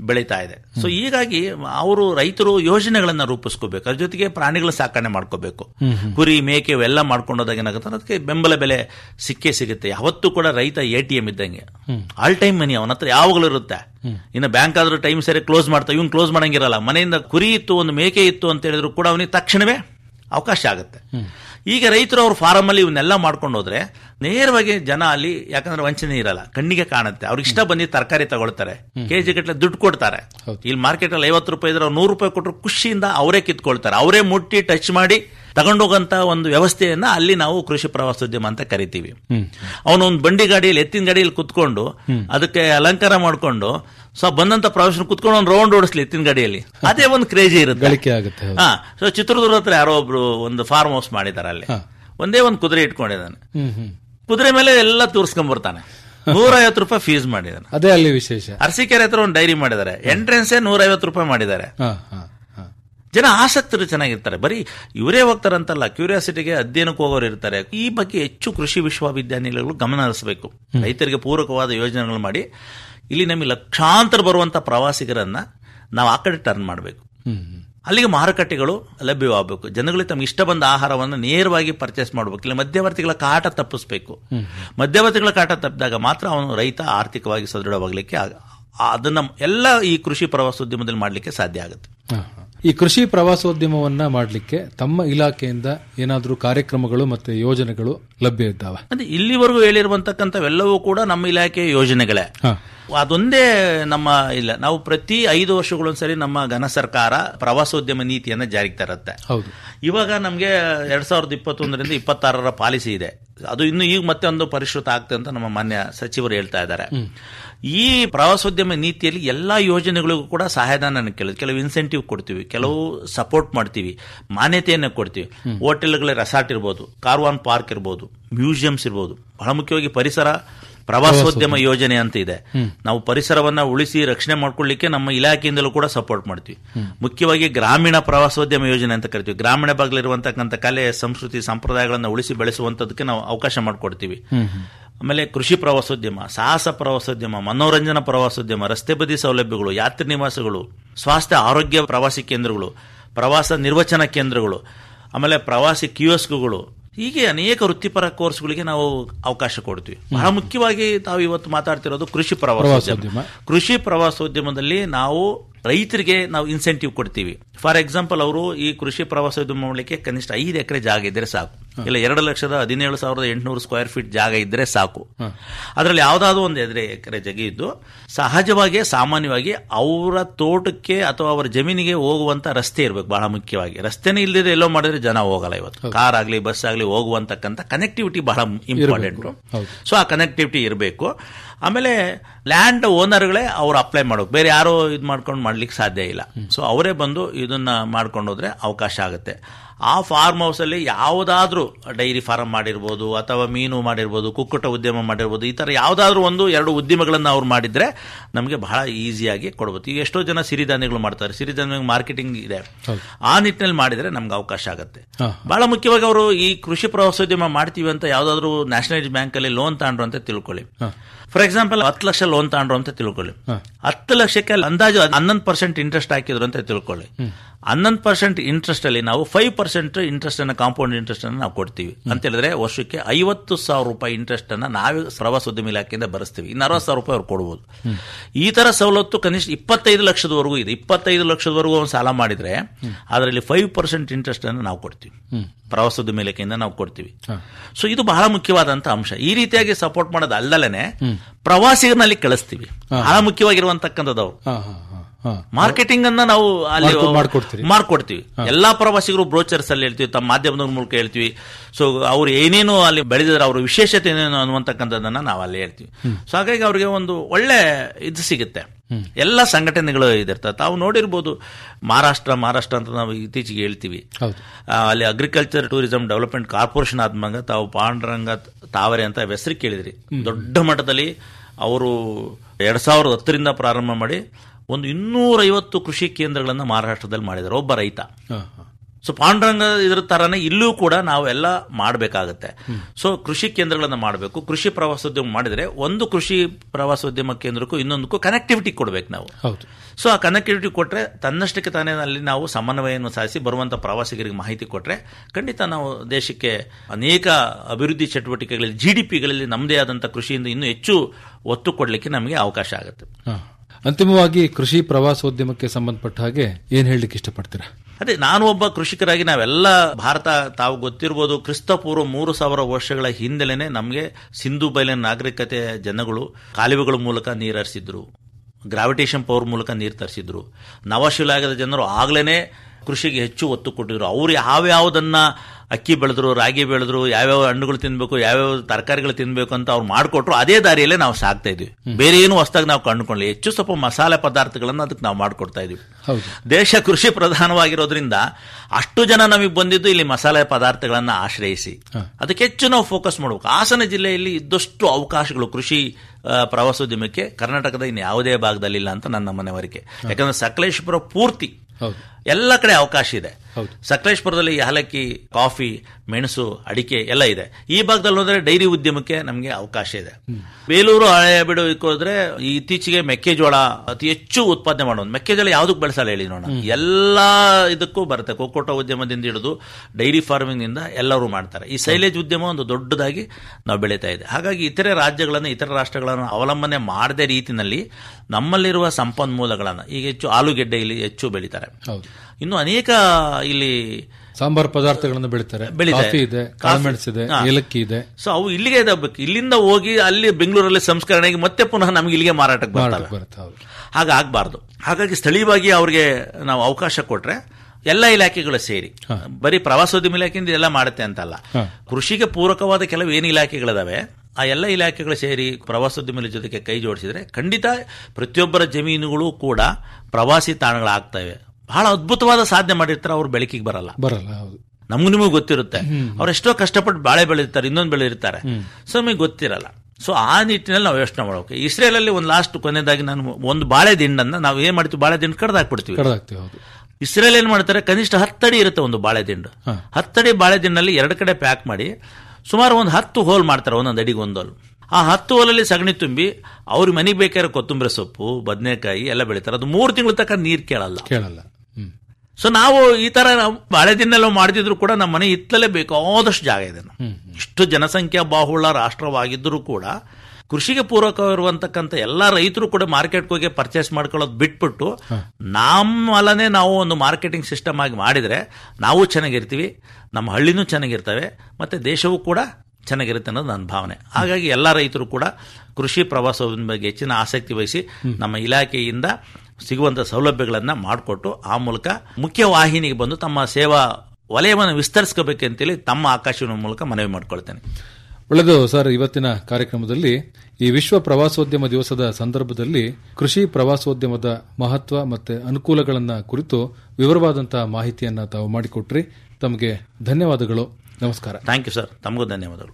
ಬೆಳೀತಾ ಇದೆ ಸೊ ಹೀಗಾಗಿ ಅವರು ರೈತರು ಯೋಜನೆಗಳನ್ನ ರೂಪಿಸ್ಕೋಬೇಕು ಅದ್ರ ಜೊತೆಗೆ ಪ್ರಾಣಿಗಳ ಸಾಕಣೆ ಮಾಡ್ಕೋಬೇಕು ಕುರಿ ಮೇಕೆ ಇವೆಲ್ಲ ಮಾಡ್ಕೊಂಡೋದಾಗ ಏನಾಗುತ್ತೆ ಅದಕ್ಕೆ ಬೆಂಬಲ ಬೆಲೆ ಸಿಕ್ಕೇ ಸಿಗುತ್ತೆ ಯಾವತ್ತೂ ಕೂಡ ರೈತ ಎ ಟಿ ಎಂ ಇದ್ದಂಗೆ ಆಲ್ ಟೈಮ್ ಮನಿ ಅವನ ಹತ್ರ ಯಾವಾಗಲೂ ಇರುತ್ತೆ ಇನ್ನು ಬ್ಯಾಂಕ್ ಆದ್ರೂ ಟೈಮ್ ಸರಿ ಕ್ಲೋಸ್ ಮಾಡ್ತಾ ಇವ್ನು ಕ್ಲೋಸ್ ಮಾಡಂಗಿರಲ್ಲ ಮನೆಯಿಂದ ಕುರಿ ಇತ್ತು ಒಂದು ಮೇಕೆ ಇತ್ತು ಅಂತ ಹೇಳಿದ್ರು ಕೂಡ ಅವನಿಗೆ ತಕ್ಷಣವೇ ಅವಕಾಶ ಆಗುತ್ತೆ ಈಗ ರೈತರು ಅವ್ರ ಫಾರಂ ಅಲ್ಲಿ ಇವನ್ನೆಲ್ಲ ಮಾಡ್ಕೊಂಡು ಹೋದ್ರೆ ನೇರವಾಗಿ ಜನ ಅಲ್ಲಿ ಯಾಕಂದ್ರೆ ವಂಚನೆ ಇರಲ್ಲ ಕಣ್ಣಿಗೆ ಕಾಣುತ್ತೆ ಅವ್ರಿಗೆ ಇಷ್ಟ ಬಂದಿದ್ದು ತರಕಾರಿ ತಗೊಳ್ತಾರೆ ಕೆಜಿ ಗಟ್ಟಲೆ ದುಡ್ಡು ಕೊಡ್ತಾರೆ ಇಲ್ಲಿ ಮಾರ್ಕೆಟ್ ಅಲ್ಲಿ ಐವತ್ತು ರೂಪಾಯಿ ಇದ್ರೆ ಅವ್ರು ನೂರು ರೂಪಾಯಿ ಕೊಟ್ಟರು ಖುಷಿಯಿಂದ ಅವರೇ ಕಿತ್ಕೊಳ್ತಾರೆ ಅವರೇ ಮುಟ್ಟಿ ಟಚ್ ಮಾಡಿ ತಗೊಂಡೋಗಂತ ಒಂದು ವ್ಯವಸ್ಥೆಯನ್ನ ಅಲ್ಲಿ ನಾವು ಕೃಷಿ ಪ್ರವಾಸೋದ್ಯಮ ಅಂತ ಕರಿತೀವಿ ಅವನು ಒಂದು ಬಂಡಿ ಗಾಡಿಯಲ್ಲಿ ಎತ್ತಿನ ಗಾಡಿಯಲ್ಲಿ ಕುತ್ಕೊಂಡು ಅದಕ್ಕೆ ಅಲಂಕಾರ ಮಾಡ್ಕೊಂಡು ಸೊ ಬಂದಂತ ಪ್ರವಾಸ ಕುತ್ಕೊಂಡು ಒಂದು ರೌಂಡ್ ಓಡಿಸ್ಲಿ ಎತ್ತಿನ ಗಾಡಿಯಲ್ಲಿ ಅದೇ ಒಂದು ಕ್ರೇಜಿ ಇರುತ್ತೆ ಗಳಿಕೆ ಆಗುತ್ತೆ ಹೌದು. ಹಾ ಸೊ ಚಿತ್ರದುರ್ಗ ಹತ್ರ ಯಾರೋ ಒಬ್ರು ಒಂದು ಫಾರ್ಮ್ ಹೌಸ್ ಮಾಡಿದಾರೆ ಅಲ್ಲಿ ಒಂದೇ ಒಂದು ಕುದುರೆ ಇಟ್ಕೊಂಡಿದ್ದಾನೆ ಹ್ಮ್ ಹ್ಮ್ ಕುದುರೆ ಮೇಲೆ ಎಲ್ಲ ತೋರಿಸ್ಕೊಂಡ್ ಬರ್ತಾನೆ ನೂರ ಐವತ್ತು ರೂಪಾಯಿ ಫೀಸ್ ಮಾಡಿದಾನೆ ಅದೇ ಅಲ್ಲಿ ವಿಶೇಷ ಅರಸೀಕೆರೆ ಹತ್ರ ಒಂದು ಡೈರಿ ಮಾಡಿದ್ದಾರೆ ಎಂಟ್ರೆನ್ಸೇ ನೂರ ಐವತ್ತು ರೂಪಾಯಿ ಮಾಡಿದ್ದಾರೆ ಹಾ ಹಾ ಹಾ ಜನ ಆಸಕ್ತರು ಚೆನ್ನಾಗಿರ್ತಾರೆ ಬರೀ ಇವರೇ ಹೋಗ್ತಾರಂತಲ್ಲ ಕ್ಯೂರಿಯಾಸಿಟಿಗೆ ಅಧ್ಯಯನಕ್ಕೆ ಹೋಗೋರು ಇರ್ತಾರೆ ಈ ಬಗ್ಗೆ ಹೆಚ್ಚು ಕೃಷಿ ವಿಶ್ವವಿದ್ಯಾನಿಲಯಗಳು ಗಮನ ಹರಿಸಬೇಕು ರೈತರಿಗೆ ಪೂರಕವಾದ ಯೋಜನೆಗಳು ಮಾಡಿ ಇಲ್ಲಿ ನಮಗೆ ಲಕ್ಷಾಂತರ ಬರುವಂತ ಪ್ರವಾಸಿಗರನ್ನ ನಾವು ಆ ಕಡೆ ಟರ್ನ್ ಮಾಡಬೇಕು ಹ್ಮ್ ಹ್ಮ್ ಅಲ್ಲಿಗೆ ಮಾರುಕಟ್ಟೆಗಳು ಲಭ್ಯವಾಗಬೇಕು ಜನಗಳಿಗೆ ತಮ್ಗೆ ಇಷ್ಟ ಬಂದ ಆಹಾರವನ್ನು ನೇರವಾಗಿ ಪರ್ಚೇಸ್ ಮಾಡಬೇಕು ಇಲ್ಲ ಮಧ್ಯವರ್ತಿಗಳ ಕಾಟ ತಪ್ಪಿಸಬೇಕು ಮಧ್ಯವರ್ತಿಗಳ ಕಾಟ ತಪ್ಪಿದಾಗ ಮಾತ್ರ ಅವನು ರೈತ ಆರ್ಥಿಕವಾಗಿ ಸದೃಢವಾಗಲಿಕ್ಕೆ ಆಗ- ಅದನ್ನ ಎಲ್ಲ ಈ ಕೃಷಿ ಪ್ರವಾಸೋದ್ಯಮದಲ್ಲಿ ಮಾಡಲಿಕ್ಕೆ ಸಾಧ್ಯ ಆಗುತ್ತೆ ಹಾ, ಹಾ. ಈ ಕೃಷಿ ಪ್ರವಾಸೋದ್ಯಮವನ್ನ ಮಾಡಲಿಕ್ಕೆ ತಮ್ಮ ಇಲಾಖೆಯಿಂದ ಏನಾದರೂ ಕಾರ್ಯಕ್ರಮಗಳು ಮತ್ತೆ ಯೋಜನೆಗಳು ಲಭ್ಯ ಇದ್ದಾವೆ ಅಂದ್ರೆ ಇಲ್ಲಿವರೆಗೂ ಹೇಳಿರುವಂತಕ್ಕಂಥವೆಲ್ಲವೂ ಕೂಡ ನಮ್ಮ ಇಲಾಖೆಯ ಯೋಜನೆಗಳೇ ಹಾ. ಅದೊಂದೇ ನಮ್ಮ ಇಲ್ಲ ನಾವು ಪ್ರತಿ ಐದು ವರ್ಷಗಳೊಂದ್ಸರಿ ನಮ್ಮ ಘನ ಸರ್ಕಾರ ಪ್ರವಾಸೋದ್ಯಮ ನೀತಿಯನ್ನ ಜಾರಿಗೆ ತರುತ್ತೆ ಹೌದು ಇವಾಗ ನಮಗೆ ಎರಡ್ ಸಾವಿರದ ಇಪ್ಪತ್ತೊಂದರಿಂದ ಇಪ್ಪತ್ತಾರರ ಪಾಲಿಸಿ ಇದೆ ಅದು ಇನ್ನು ಈಗ ಮತ್ತೆ ಒಂದು ಪರಿಷ್ಕೃತ ಆಗ್ತದೆ ಅಂತ ನಮ್ಮ ಮಾನ್ಯ ಸಚಿವರು ಹೇಳ್ತಾ ಇದ್ದಾರೆ ಈ ಪ್ರವಾಸೋದ್ಯಮ ನೀತಿಯಲ್ಲಿ ಎಲ್ಲಾ ಯೋಜನೆಗಳಿಗೂ ಕೂಡ ಸಹಾಯಧನ ಕೆಲವು ಕೆಲವು ಇನ್ಸೆಂಟಿವ್ ಕೊಡ್ತೀವಿ ಕೆಲವು ಸಪೋರ್ಟ್ ಮಾಡ್ತೀವಿ ಮಾನ್ಯತೆಯನ್ನ ಕೊಡ್ತೀವಿ ಹೋಟೆಲ್ಗಳ ರೆಸಾರ್ಟ್ ಇರ್ಬೋದು ಕಾರ್ವಾನ್ ಪಾರ್ಕ್ ಇರ್ಬೋದು ಮ್ಯೂಸಿಯಂಸ್ ಇರ್ಬೋದು ಬಹಳ ಮುಖ್ಯವಾಗಿ ಪರಿಸರ ಪ್ರವಾಸೋದ್ಯಮ ಯೋಜನೆ ಅಂತ ಇದೆ ನಾವು ಪರಿಸರವನ್ನ ಉಳಿಸಿ ರಕ್ಷಣೆ ಮಾಡ್ಕೊಳ್ಳಿಕ್ಕೆ ನಮ್ಮ ಇಲಾಖೆಯಿಂದಲೂ ಕೂಡ ಸಪೋರ್ಟ್ ಮಾಡ್ತೀವಿ ಮುಖ್ಯವಾಗಿ ಗ್ರಾಮೀಣ ಪ್ರವಾಸೋದ್ಯಮ ಯೋಜನೆ ಅಂತ ಕರಿತೀವಿ ಗ್ರಾಮೀಣ ಭಾಗದಲ್ಲಿರುವಂತಕ್ಕಂಥ ಕಲೆ ಸಂಸ್ಕೃತಿ ಸಂಪ್ರದಾಯಗಳನ್ನ ಉಳಿಸಿ ಬೆಳೆಸುವಂತದಕ್ಕೆ ನಾವು ಅವಕಾಶ ಮಾಡಿಕೊಡ್ತೀವಿ ಆಮೇಲೆ ಕೃಷಿ ಪ್ರವಾಸೋದ್ಯಮ ಸಾಹಸ ಪ್ರವಾಸೋದ್ಯಮ ಮನೋರಂಜನಾ ಪ್ರವಾಸೋದ್ಯಮ ರಸ್ತೆ ಬದಿ ಸೌಲಭ್ಯಗಳು ಯಾತ್ರಿ ನಿವಾಸಗಳು ಸ್ವಾಸ್ಥ್ಯ ಆರೋಗ್ಯ ಪ್ರವಾಸಿ ಕೇಂದ್ರಗಳು ಪ್ರವಾಸ ನಿರ್ವಚನ ಕೇಂದ್ರಗಳು ಆಮೇಲೆ ಪ್ರವಾಸಿ ಕಿಯೋಸ್ಕ್ಗಳು ಹೀಗೆ ಅನೇಕ ವೃತ್ತಿಪರ ಕೋರ್ಸ್ಗಳಿಗೆ ನಾವು ಅವಕಾಶ ಕೊಡ್ತೀವಿ ಬಹಳ ಮುಖ್ಯವಾಗಿ ತಾವು ಇವತ್ತು ಮಾತಾಡ್ತಿರೋದು ಕೃಷಿ ಪ್ರವಾಸೋದ್ಯಮ ಪ್ರವಾಸೋದ್ಯಮ. ಕೃಷಿ ಪ್ರವಾಸೋದ್ಯಮದಲ್ಲಿ ನಾವು ರೈತರಿಗೆ ನಾವು ಇನ್ಸೆಂಟಿವ್ ಕೊಡ್ತೀವಿ ಫಾರ್ ಎಕ್ಸಾಂಪಲ್ ಅವರು ಈ ಕೃಷಿ ಪ್ರವಾಸೋದ್ಯಮ ಮಾಡಲಿಕ್ಕೆ ಕನಿಷ್ಠ ಐದು ಎಕರೆ ಜಾಗ ಇದ್ರೆ ಸಾಕು ಇಲ್ಲ ಎರಡು ಲಕ್ಷದ ಹದಿನೇಳು ಸಾವಿರದ ಎಂಟುನೂರು ಸ್ಕ್ವೇರ್ ಫೀಟ್ ಜಾಗ ಇದ್ರೆ ಸಾಕು ಅದರಲ್ಲಿ ಯಾವ್ದಾದ್ರು ಒಂದು ಎದುರೆ ಎಕರೆ ಜಾಗ ಇದ್ದು ಸಹಜವಾಗಿ ಸಾಮಾನ್ಯವಾಗಿ ಅವರ ತೋಟಕ್ಕೆ ಅಥವಾ ಅವರ ಜಮೀನಿಗೆ ಹೋಗುವಂತ ರಸ್ತೆ ಇರಬೇಕು ಬಹಳ ಮುಖ್ಯವಾಗಿ ರಸ್ತೆನೇ ಇಲ್ಲದೆ ಎಲ್ಲೋ ಮಾಡಿದ್ರೆ ಜನ ಹೋಗಲ್ಲ ಇವತ್ತು ಕಾರ್ ಆಗ್ಲಿ ಬಸ್ ಆಗ್ಲಿ ಹೋಗುವಂತಕ್ಕಂಥ ಕನೆಕ್ಟಿವಿಟಿ ಬಹಳ ಇಂಪಾರ್ಟೆಂಟ್ ಹೌದು. ಸೊ ಆ ಕನೆಕ್ಟಿವಿಟಿ ಇರಬೇಕು ಆಮೇಲೆ ಲ್ಯಾಂಡ್ ಓನರ್ಗಳೇ ಅವ್ರು ಅಪ್ಲೈ ಮಾಡೋಕೆ ಬೇರೆ ಯಾರೋ ಇದು ಮಾಡ್ಕೊಂಡು ಮಾಡ್ಲಿಕ್ಕೆ ಸಾಧ್ಯ ಇಲ್ಲ ಸೊ ಅವರೇ ಬಂದು ಇದನ್ನ ಮಾಡ್ಕೊಂಡು ಹೋದ್ರೆ ಅವಕಾಶ ಆಗುತ್ತೆ ಆ ಫಾರ್ಮ್ ಹೌಸ್ ಅಲ್ಲಿ ಯಾವುದಾದ್ರೂ ಡೈರಿ ಫಾರ್ಮ್ ಮಾಡಿರ್ಬೋದು ಅಥವಾ ಮೀನು ಮಾಡಿರ್ಬೋದು ಕುಕ್ಕುಟ ಉದ್ಯಮ ಮಾಡಿರ್ಬೋದು ಈ ತರ ಯಾವುದಾದ್ರೂ ಒಂದು ಎರಡು ಉದ್ಯಮಗಳನ್ನ ಅವ್ರು ಮಾಡಿದ್ರೆ ನಮಗೆ ಬಹಳ ಈಸಿಯಾಗಿ ಕೊಡ್ಬೋದು ಈಗ ಎಷ್ಟೋ ಜನ ಸಿರಿಧಾನ್ಯಗಳು ಮಾಡ್ತಾರೆ ಸಿರಿಧಾನ್ಯ ಮಾರ್ಕೆಟಿಂಗ್ ಇದೆ ಆ ನಿಟ್ಟಿನಲ್ಲಿ ಮಾಡಿದ್ರೆ ನಮ್ಗೆ ಅವಕಾಶ ಆಗುತ್ತೆ ಹಾ. ಬಹಳ ಮುಖ್ಯವಾಗಿ ಅವರು ಈ ಕೃಷಿ ಪ್ರವಾಸೋದ್ಯಮ ಮಾಡ್ತೀವಿ ಅಂತ ಯಾವ್ದಾದ್ರು ನ್ಯಾಷನಲೈಸ್ ಬ್ಯಾಂಕ್ ಅಲ್ಲಿ ಲೋನ್ ತಗೊಂಡ್ರು ಅಂತ ತಿಳ್ಕೊಳ್ಳಿ ಫಾರ್ ಎಕ್ಸಾಂಪಲ್ ಹತ್ತು ಲಕ್ಷ ಲೋನ್ ತಗೊಂಡ್ರು ಅಂತ ತಿಳ್ಕೊಳ್ಳಿ ಹತ್ತು ಲಕ್ಷಕ್ಕೆ ಅಲ್ಲಿ ಅಂದಾಜು ಹನ್ನೊಂದು ಪರ್ಸೆಂಟ್ ಇಂಟ್ರೆಸ್ಟ್ ಹಾಕಿದ್ರು ಅಂತ ತಿಳ್ಕೊಳ್ಳಿ ಹನ್ನೊಂದು ಪರ್ಸೆಂಟ್ ಇಂಟ್ರೆಸ್ಟ್ ಅಲ್ಲಿ ನಾವು ಫೈವ್ ಪರ್ಸೆಂಟ್ ಇಂಟ್ರೆಸ್ಟ್ ಅನ್ನ ಕಾಂಪೌಂಡ್ ಇಂಟ್ರೆಸ್ಟ್ ಅನ್ನ ನಾವು ಕೊಡ್ತೀವಿ ಅಂತ ಹೇಳಿದ್ರೆ ವರ್ಷಕ್ಕೆ ಐವತ್ತು ಸಾವಿರ ರೂಪಾಯಿ ಇಂಟ್ರೆಸ್ಟ್ ಅನ್ನ ನಾವೇ ಪ್ರವಾಸೋದ್ಯಮ ಇಲಾಖೆಯಿಂದ ಭರಿಸ್ತೀವಿ ಇನ್ನು ಅರವತ್ತು ಸಾವಿರ ರೂಪಾಯಿ ಅವ್ರು ಕೊಡ್ಬೋದು ಈ ತರ ಸವಲತ್ತು ಕನಿಷ್ಠ ಇಪ್ಪತ್ತೈದು ಲಕ್ಷದವರೆಗೂ ಇದೆ ಇಪ್ಪತ್ತೈದು ಲಕ್ಷದವರೆಗೂ ಒಂದು ಸಾಲ ಮಾಡಿದ್ರೆ ಅದರಲ್ಲಿ ಫೈವ್ ಪರ್ಸೆಂಟ್ ಇಂಟ್ರೆಸ್ಟ್ ಅನ್ನು ನಾವು ಕೊಡ್ತೀವಿ ಪ್ರವಾಸೋದ್ಯಮ ಇಲಾಖೆಯಿಂದ ನಾವು ಕೊಡ್ತೀವಿ ಸೊ ಇದು ಬಹಳ ಮುಖ್ಯವಾದಂತ ಅಂಶ ಈ ರೀತಿಯಾಗಿ ಸಪೋರ್ಟ್ ಮಾಡೋದು ಅಲ್ಲದಲೇನೆ ಪ್ರವಾಸಿಗರಲ್ಲಿ ಕಳಿಸ್ತೀವಿ ಬಹಳ ಮುಖ್ಯವಾಗಿರುವಂತಕ್ಕಂಥದ್ದು ಅವ್ರು ಹಾ ಹಾ ಹಾ ಹಾ ಮಾರ್ಕೆಟಿಂಗ್ ಅನ್ನ ನಾವು ಅಲ್ಲಿ ಮಾಡ್ಕೊ- ಮಾಡ್ಕೊಡ್ತೀರಿ. ಮಾಡ್ಕೊಡ್ತೀವಿ ಎಲ್ಲಾ ಪ್ರವಾಸಿಗರು ಬ್ರೋಚರ್ಸ್ ಅಲ್ಲಿ ಹೇಳ್ತೀವಿ ತಮ್ಮ ಮಾಧ್ಯಮದ ಮೂಲಕ ಹೇಳ್ತೀವಿ ಸೊ ಅವ್ರು ಏನೇನು ಅಲ್ಲಿ ಬೆಳೆದಿದ್ರೆ ಅವ್ರ ವಿಶೇಷತೆ ಏನೇನು ಅನ್ನುವಂತಕ್ಕಂಥದ್ದನ್ನ ನಾವು ಅಲ್ಲಿ ಹೇಳ್ತೀವಿ ಸೊ ಹಾಗಾಗಿ ಅವ್ರಿಗೆ ಒಂದು ಒಳ್ಳೆ ಇದು ಸಿಗುತ್ತೆ ಎಲ್ಲ ಸಂಘಟನೆಗಳು ಇದಿರ್ತವೆ ತಾವು ನೋಡಿರ್ಬೋದು ಮಹಾರಾಷ್ಟ್ರ ಮಹಾರಾಷ್ಟ್ರ ಅಂತ ನಾವು ಇತ್ತೀಚೆಗೆ ಹೇಳ್ತೀವಿ ಹೌದು. ಆ, ಅಲ್ಲಿ ಅಗ್ರಿಕಲ್ಚರ್ ಟೂರಿಸಂ ಡೆವಲಪ್ಮೆಂಟ್ ಕಾರ್ಪೊರೇಷನ್ ಆದ್ಮೇಲೆ ತಾವು ಪಾಂಡುರಂಗ ತಾವರೆ ಅಂತ ಹೆಸರು ಕೇಳಿದ್ರಿ ದೊಡ್ಡ ಮಟ್ಟದಲ್ಲಿ ಅವರು ಎರಡ್ ಸಾವಿರದ ಹತ್ತರಿಂದ ಪ್ರಾರಂಭ ಮಾಡಿ ಒಂದು ಇನ್ನೂರೈವತ್ತು ಕೃಷಿ ಕೇಂದ್ರಗಳನ್ನು ಮಹಾರಾಷ್ಟ್ರದಲ್ಲಿ ಮಾಡಿದ್ದಾರೆ ಒಬ್ಬ ರೈತ ಹಾ, ಹಾ. ಸೊ ಪಾಂಡುರಂಗ ಇದ್ರ ತರಾನೇ ಇಲ್ಲೂ ಕೂಡ ನಾವು ಎಲ್ಲ ಮಾಡಬೇಕಾಗತ್ತೆ ಸೊ ಕೃಷಿ ಕೇಂದ್ರಗಳನ್ನ ಮಾಡಬೇಕು ಕೃಷಿ ಪ್ರವಾಸೋದ್ಯಮ ಮಾಡಿದ್ರೆ ಒಂದು ಕೃಷಿ ಪ್ರವಾಸೋದ್ಯಮ ಕೇಂದ್ರಕ್ಕೂ ಇನ್ನೊಂದಕ್ಕೂ ಕನೆಕ್ಟಿವಿಟಿ ಕೊಡ್ಬೇಕು ನಾವು ಹೌದು ಸೊ ಆ ಕನೆಕ್ಟಿವಿಟಿ ಕೊಟ್ಟರೆ ತನ್ನಷ್ಟಕ್ಕೆ ತಾನೇ ಅಲ್ಲಿ ನಾವು ಸಮನ್ವಯವನ್ನು ಸಾಧಿಸಿ ಬರುವಂಥ ಪ್ರವಾಸಿಗರಿಗೆ ಮಾಹಿತಿ ಕೊಟ್ಟರೆ ಖಂಡಿತ ನಾವು ದೇಶಕ್ಕೆ ಅನೇಕ ಅಭಿವೃದ್ಧಿ ಚಟುವಟಿಕೆಗಳಲ್ಲಿ ಜಿ ಡಿ ಪಿಗಳಲ್ಲಿ ನಮ್ಮದೇ ಆದಂಥ ಕೃಷಿಯಿಂದ ಇನ್ನೂ ಹೆಚ್ಚು ಒತ್ತು ಕೊಡಲಿಕ್ಕೆ ನಮಗೆ ಅವಕಾಶ ಆಗುತ್ತೆ ಹಾ. ಅಂತಿಮವಾಗಿ ಕೃಷಿ ಪ್ರವಾಸೋದ್ಯಮಕ್ಕೆ ಸಂಬಂಧಪಟ್ಟ ಹಾಗೆ ಏನ್ ಹೇಳಲಿಕ್ಕೆ ಇಷ್ಟಪಡ್ತೀರಾ ಅದೇ ನಾನು ಒಬ್ಬ ಕೃಷಿಕರಾಗಿ ನಾವೆಲ್ಲ ಭಾರತ ತಾವು ಗೊತ್ತಿರ್ಬೋದು ಕ್ರಿಸ್ತ ಪೂರ್ವ ಮೂರು ಸಾವಿರ ವರ್ಷಗಳ ಹಿಂದೆಲೇನೆ ನಮಗೆ ಸಿಂಧು ಬಯಲಿನ ನಾಗರಿಕತೆಯ ಜನಗಳು ಕಾಲುವೆಗಳ ಮೂಲಕ ನೀರು ಹರಿಸಿದ್ರು ಗ್ರಾವಿಟೇಷನ್ ಪವರ್ ಮೂಲಕ ನೀರು ತರಿಸಿದ್ರು ನವಶಿಲಾಗದ ಜನರು ಆಗ್ಲೇನೆ ಕೃಷಿಗೆ ಹೆಚ್ಚು ಒತ್ತು ಕೊಟ್ಟಿದ್ರು ಅವ್ರು ಯಾವ್ಯಾವುದನ್ನ ಅಕ್ಕಿ ಬೆಳೆದ್ರು ರಾಗಿ ಬೆಳೆದ್ರು ಯಾವ್ಯಾವ ಹಣ್ಣುಗಳು ತಿನ್ಬೇಕು ಯಾವ್ಯಾವ ತರಕಾರಿಗಳು ತಿನ್ಬೇಕು ಅಂತ ಅವ್ರು ಮಾಡಿಕೊಟ್ರು ಅದೇ ದಾರಿಯಲ್ಲೇ ನಾವು ಸಾಕ್ತಾ ಇದ್ವಿ ಬೇರೆ ಏನು ಹೊಸದಾಗಿ ನಾವು ಕಂಡುಕೊಳ್ಳಿ ಹೆಚ್ಚು ಸ್ವಲ್ಪ ಮಸಾಲೆ ಪದಾರ್ಥಗಳನ್ನು ಅದಕ್ಕೆ ನಾವು ಮಾಡಿಕೊಡ್ತಾ ಇದೀವಿ ಹೌದು ದೇಶ ಕೃಷಿ ಪ್ರಧಾನವಾಗಿರೋದ್ರಿಂದ ಅಷ್ಟು ಜನ ನಮಗೆ ಬಂದಿದ್ದು ಇಲ್ಲಿ ಮಸಾಲೆ ಪದಾರ್ಥಗಳನ್ನ ಆಶ್ರಯಿಸಿ ಅದಕ್ಕೆ ಹೆಚ್ಚು ನಾವು ಫೋಕಸ್ ಮಾಡಬೇಕು ಹಾಸನ ಜಿಲ್ಲೆಯಲ್ಲಿ ಇದ್ದಷ್ಟು ಅವಕಾಶಗಳು ಕೃಷಿ ಆ, ಪ್ರವಾಸೋದ್ಯಮಕ್ಕೆ ಕರ್ನಾಟಕದ ಇನ್ನು ಯಾವುದೇ ಭಾಗದಲ್ಲಿ ಇಲ್ಲ ಅಂತ ನನ್ನ ಮನವರಿಕೆ ಯಾಕಂದ್ರೆ ಸಕಲೇಶ್ಪುರ ಪೂರ್ತಿ ಹೌದು ಎಲ್ಲ ಕಡೆ ಅವಕಾಶ ಇದೆ ಹೌದು. ಸಕಲೇಶ್ಪುರದಲ್ಲಿ ಏಲಕ್ಕಿ ಕಾಫಿ ಮೆಣಸು ಅಡಿಕೆ ಎಲ್ಲ ಇದೆ ಈ ಭಾಗದಲ್ಲಿ ಹೋದ್ರೆ ಡೈರಿ ಉದ್ಯಮಕ್ಕೆ ನಮಗೆ ಅವಕಾಶ ಇದೆ ಬೇಲೂರು ಹಳೆಬೀಡು ಹೋದ್ರೆ ಇತ್ತೀಚೆಗೆ ಮೆಕ್ಕೆಜೋಳ ಅತಿ ಹೆಚ್ಚು ಉತ್ಪಾದನೆ ಮಾಡೋದು ಮೆಕ್ಕೆಜೋಳ ಯಾವುದಕ್ಕೆ ಬೆಳೆಸಲ್ಲ ಹೇಳಿ ನೋಡೋಣ ಎಲ್ಲಾ ಇದಕ್ಕೂ ಬರುತ್ತೆ ಕೊಕ್ಕೋಟ ಉದ್ಯಮದಿಂದ ಹಿಡಿದು ಡೈರಿ ಫಾರ್ಮಿಂಗ್ ನಿಂದ ಎಲ್ಲರೂ ಮಾಡ್ತಾರೆ ಈ ಸೈಲೇಜ್ ಉದ್ಯಮ ಒಂದು ದೊಡ್ಡದಾಗಿ ನಾವು ಬೆಳೀತಾ ಇದೆ ಹಾಗಾಗಿ ಇತರೆ ರಾಜ್ಯಗಳನ್ನು ಇತರ ರಾಷ್ಟ್ರಗಳನ್ನು ಅವಲಂಬನೆ ಮಾಡದೆ ರೀತಿನಲ್ಲಿ ನಮ್ಮಲ್ಲಿರುವ ಸಂಪನ್ಮೂಲಗಳನ್ನು ಈಗ ಹೆಚ್ಚು ಆಲೂಗೆಡ್ಡೆ ಇಲ್ಲಿ ಹೆಚ್ಚು ಬೆಳೀತಾರೆ ಹೌದು ಇನ್ನು ಅನೇಕ ಇಲ್ಲಿ ಸಾಂಬಾರ್ ಪದಾರ್ಥಗಳನ್ನು ಬೆಳಿತಾರೆ ಬೆಳಿತಾರೆ. ಕಾಫಿ ಇದೆ ಕಾಫಿ. ಕಾಳುಮೆಣಸು ಇದೆ ಹಾ. ಏಲಕ್ಕಿ ಇದೆ ಸೊ ಅವು ಇಲ್ಲಿಗೆ ಇದಾಗಬೇಕು ಇಲ್ಲಿಂದ ಹೋಗಿ ಅಲ್ಲಿ ಬೆಂಗಳೂರಲ್ಲಿ ಸಂಸ್ಕರಣೆಗೆ ಮತ್ತೆ ಪುನಃ ನಮ್ಗೆ ಇಲ್ಲಿಗೆ ಮಾರಾಟಕ್ಕೆ ಬರ್ತವೆ ಮಾರಾಟಕ್ಕೆ ಬರುತ್ತೆ ಹೌದು ಹಾಗಾಗಬಾರ್ದು ಹಾಗಾಗಿ ಸ್ಥಳೀಯವಾಗಿ ಅವ್ರಿಗೆ ನಾವು ಅವಕಾಶ ಕೊಟ್ರೆ ಎಲ್ಲ ಇಲಾಖೆಗಳು ಸೇರಿ ಬರೀ ಪ್ರವಾಸೋದ್ಯಮ ಇಲಾಖೆಯಿಂದ ಎಲ್ಲ ಮಾಡುತ್ತೆ ಅಂತಲ್ಲ ಹಾ. ಕೃಷಿಗೆ ಪೂರಕವಾದ ಕೆಲವು ಏನು ಇಲಾಖೆಗಳಿದಾವೆ ಆ ಎಲ್ಲ ಇಲಾಖೆಗಳು ಸೇರಿ ಪ್ರವಾಸೋದ್ಯಮದ ಜೊತೆಗೆ ಕೈ ಜೋಡಿಸಿದ್ರೆ ಖಂಡಿತ ಪ್ರತಿಯೊಬ್ಬರ ಜಮೀನುಗಳು ಕೂಡ ಪ್ರವಾಸಿ ತಾಣಗಳಾಗ್ತವೆ ಬಹಳ ಅದ್ಭುತವಾದ ಸಾಧನೆ ಮಾಡಿರ್ತಾರೆ ಅವ್ರು ಬೆಳಕಿಗೆ ಬರಲ್ಲ ಬರಲ್ಲ ಹೌದು ನಮ್ಗೂ ನಿಮಗೆ ಗೊತ್ತಿರುತ್ತೆ ಅವ್ರು ಎಷ್ಟೋ ಕಷ್ಟಪಟ್ಟು ಬಾಳೆ ಬೆಳೆದಿರ್ತಾರೆ ಇನ್ನೊಂದು ಬೆಳೆದಿರ್ತಾರೆ ಸೊ ನಮಗೆ ಗೊತ್ತಿರಲ್ಲ ಸೊ ಆ ನಿಟ್ಟಿನಲ್ಲಿ ನಾವು ಯೋಚನೆ ಮಾಡಬೇಕು ಇಸ್ರೇಲ್ ಅಲ್ಲಿ ಒಂದು ಲಾಸ್ಟ್ ಕೊನೆಯದಾಗಿ ನಾನು ಒಂದು ಬಾಳೆ ದಿಂಡನ್ನ ನಾವು ಏನ್ ಮಾಡ್ತೀವಿ ಬಾಳೆ ದಿಂಡು ಕಡ್ದು ಹಾಕ್ಬಿಡ್ತೀವಿ ಕಡ್ದಾಗ್ತೀವಿ ಹೌದು ಇಸ್ರೇಲ್ ಏನ್ ಮಾಡ್ತಾರೆ ಕನಿಷ್ಠ ಹತ್ತಡಿ ಇರುತ್ತೆ ಒಂದು ಬಾಳೆ ದಿಂಡು ಹಾ. ಹತ್ತಡಿ ಬಾಳೆ ದಿಂಡಲ್ಲಿ ಎರಡು ಕಡೆ ಪ್ಯಾಕ್ ಮಾಡಿ ಸುಮಾರು ಒಂದು ಹತ್ತು ಹೋಲ್ ಮಾಡ್ತಾರೆ ಒಂದೊಂದು ಅಡಿಗೆ ಒಂದು ಹೋಲ್ ಆ ಹತ್ತು ಹೋಲಲ್ಲಿ ಸಗಣಿ ತುಂಬಿ ಅವ್ರ ಮನೆಗೆ ಬೇಕಾದ್ರೆ ಕೊತ್ತಂಬರಿ ಸೊಪ್ಪು ಬದನೆಕಾಯಿ ಎಲ್ಲ ಬೆಳಿತಾರೆ ಅದು ಮೂರು ತಿಂಗಳ ತನಕ ನೀರು ಕೇಳಲ್ಲ ಕೇಳಲ್ಲ ಹ್ಮ್ ಸೊ ನಾವು ಈ ತರ ನಾವು ಬಾಳೆ ದಿನೆಲ್ಲ ಮಾಡ್ತಿದ್ರು ಕೂಡ ನಮ್ಮ ಮನೆ ಇತ್ತಲೇ ಬೇಕಾದಷ್ಟು ಜಾಗ ಇದೆ ನಾವು. ಇಷ್ಟು ಜನಸಂಖ್ಯಾ ಬಾಹುಳ ರಾಷ್ಟ್ರವಾಗಿದ್ದರೂ ಕೂಡ ಕೃಷಿಗೆ ಪೂರಕವಿರುವಂತಕ್ಕಂಥ ಎಲ್ಲ ರೈತರು ಕೂಡ ಮಾರ್ಕೆಟ್ಗೆ ಹೋಗಿ ಪರ್ಚೇಸ್ ಮಾಡ್ಕೊಳ್ಳೋದು ಬಿಟ್ಬಿಟ್ಟು ನಮ್ಮಲ್ಲೇ ನಾವು ಒಂದು ಮಾರ್ಕೆಟಿಂಗ್ ಸಿಸ್ಟಮ್ ಆಗಿ ಮಾಡಿದ್ರೆ ನಾವು ಚೆನ್ನಾಗಿರ್ತೀವಿ ನಮ್ಮ ಹಳ್ಳಿನೂ ಚೆನ್ನಾಗಿರ್ತವೆ ಮತ್ತೆ ದೇಶವೂ ಕೂಡ ಚೆನ್ನಾಗಿರುತ್ತೆ ಅನ್ನೋದು ನನ್ನ ಭಾವನೆ ಹಾಗಾಗಿ ಎಲ್ಲ ರೈತರು ಕೂಡ ಕೃಷಿ ಪ್ರವಾಸೋದ್ಯಮ ಬಗ್ಗೆ ಹೆಚ್ಚಿನ ಆಸಕ್ತಿ ವಹಿಸಿ ನಮ್ಮ ಇಲಾಖೆಯಿಂದ ಸಿಗುವಂತ ಸೌಲಭ್ಯಗಳನ್ನ ಮಾಡಿಕೊಟ್ಟು ಆ ಮೂಲಕ ಮುಖ್ಯ ವಾಹಿನಿಗೆ ಬಂದು ತಮ್ಮ ಸೇವಾ ವಲಯವನ್ನು ವಿಸ್ತರಿಸ್ಕೋಬೇಕಂತೇಳಿ ತಮ್ಮ ಆಕಾಶವಾಣಿ ಮೂಲಕ ಮನವಿ ಮಾಡ್ಕೊಳ್ತೇನೆ ಒಳ್ಳೆಯದು ಸರ್ ಇವತ್ತಿನ ಕಾರ್ಯಕ್ರಮದಲ್ಲಿ ಈ ವಿಶ್ವ ಪ್ರವಾಸೋದ್ಯಮ ದಿವಸದ ಸಂದರ್ಭದಲ್ಲಿ ಕೃಷಿ ಪ್ರವಾಸೋದ್ಯಮದ ಮಹತ್ವ ಮತ್ತೆ ಅನುಕೂಲಗಳನ್ನ ಕುರಿತು ವಿವರವಾದಂತಹ ಮಾಹಿತಿಯನ್ನ ತಾವು ಮಾಡಿಕೊಟ್ರಿ ತಮಗೆ ಧನ್ಯವಾದಗಳು ನಮಸ್ಕಾರ ಥ್ಯಾಂಕ್ ಯು ಸರ್ ತಮಗೂ ಧನ್ಯವಾದಗಳು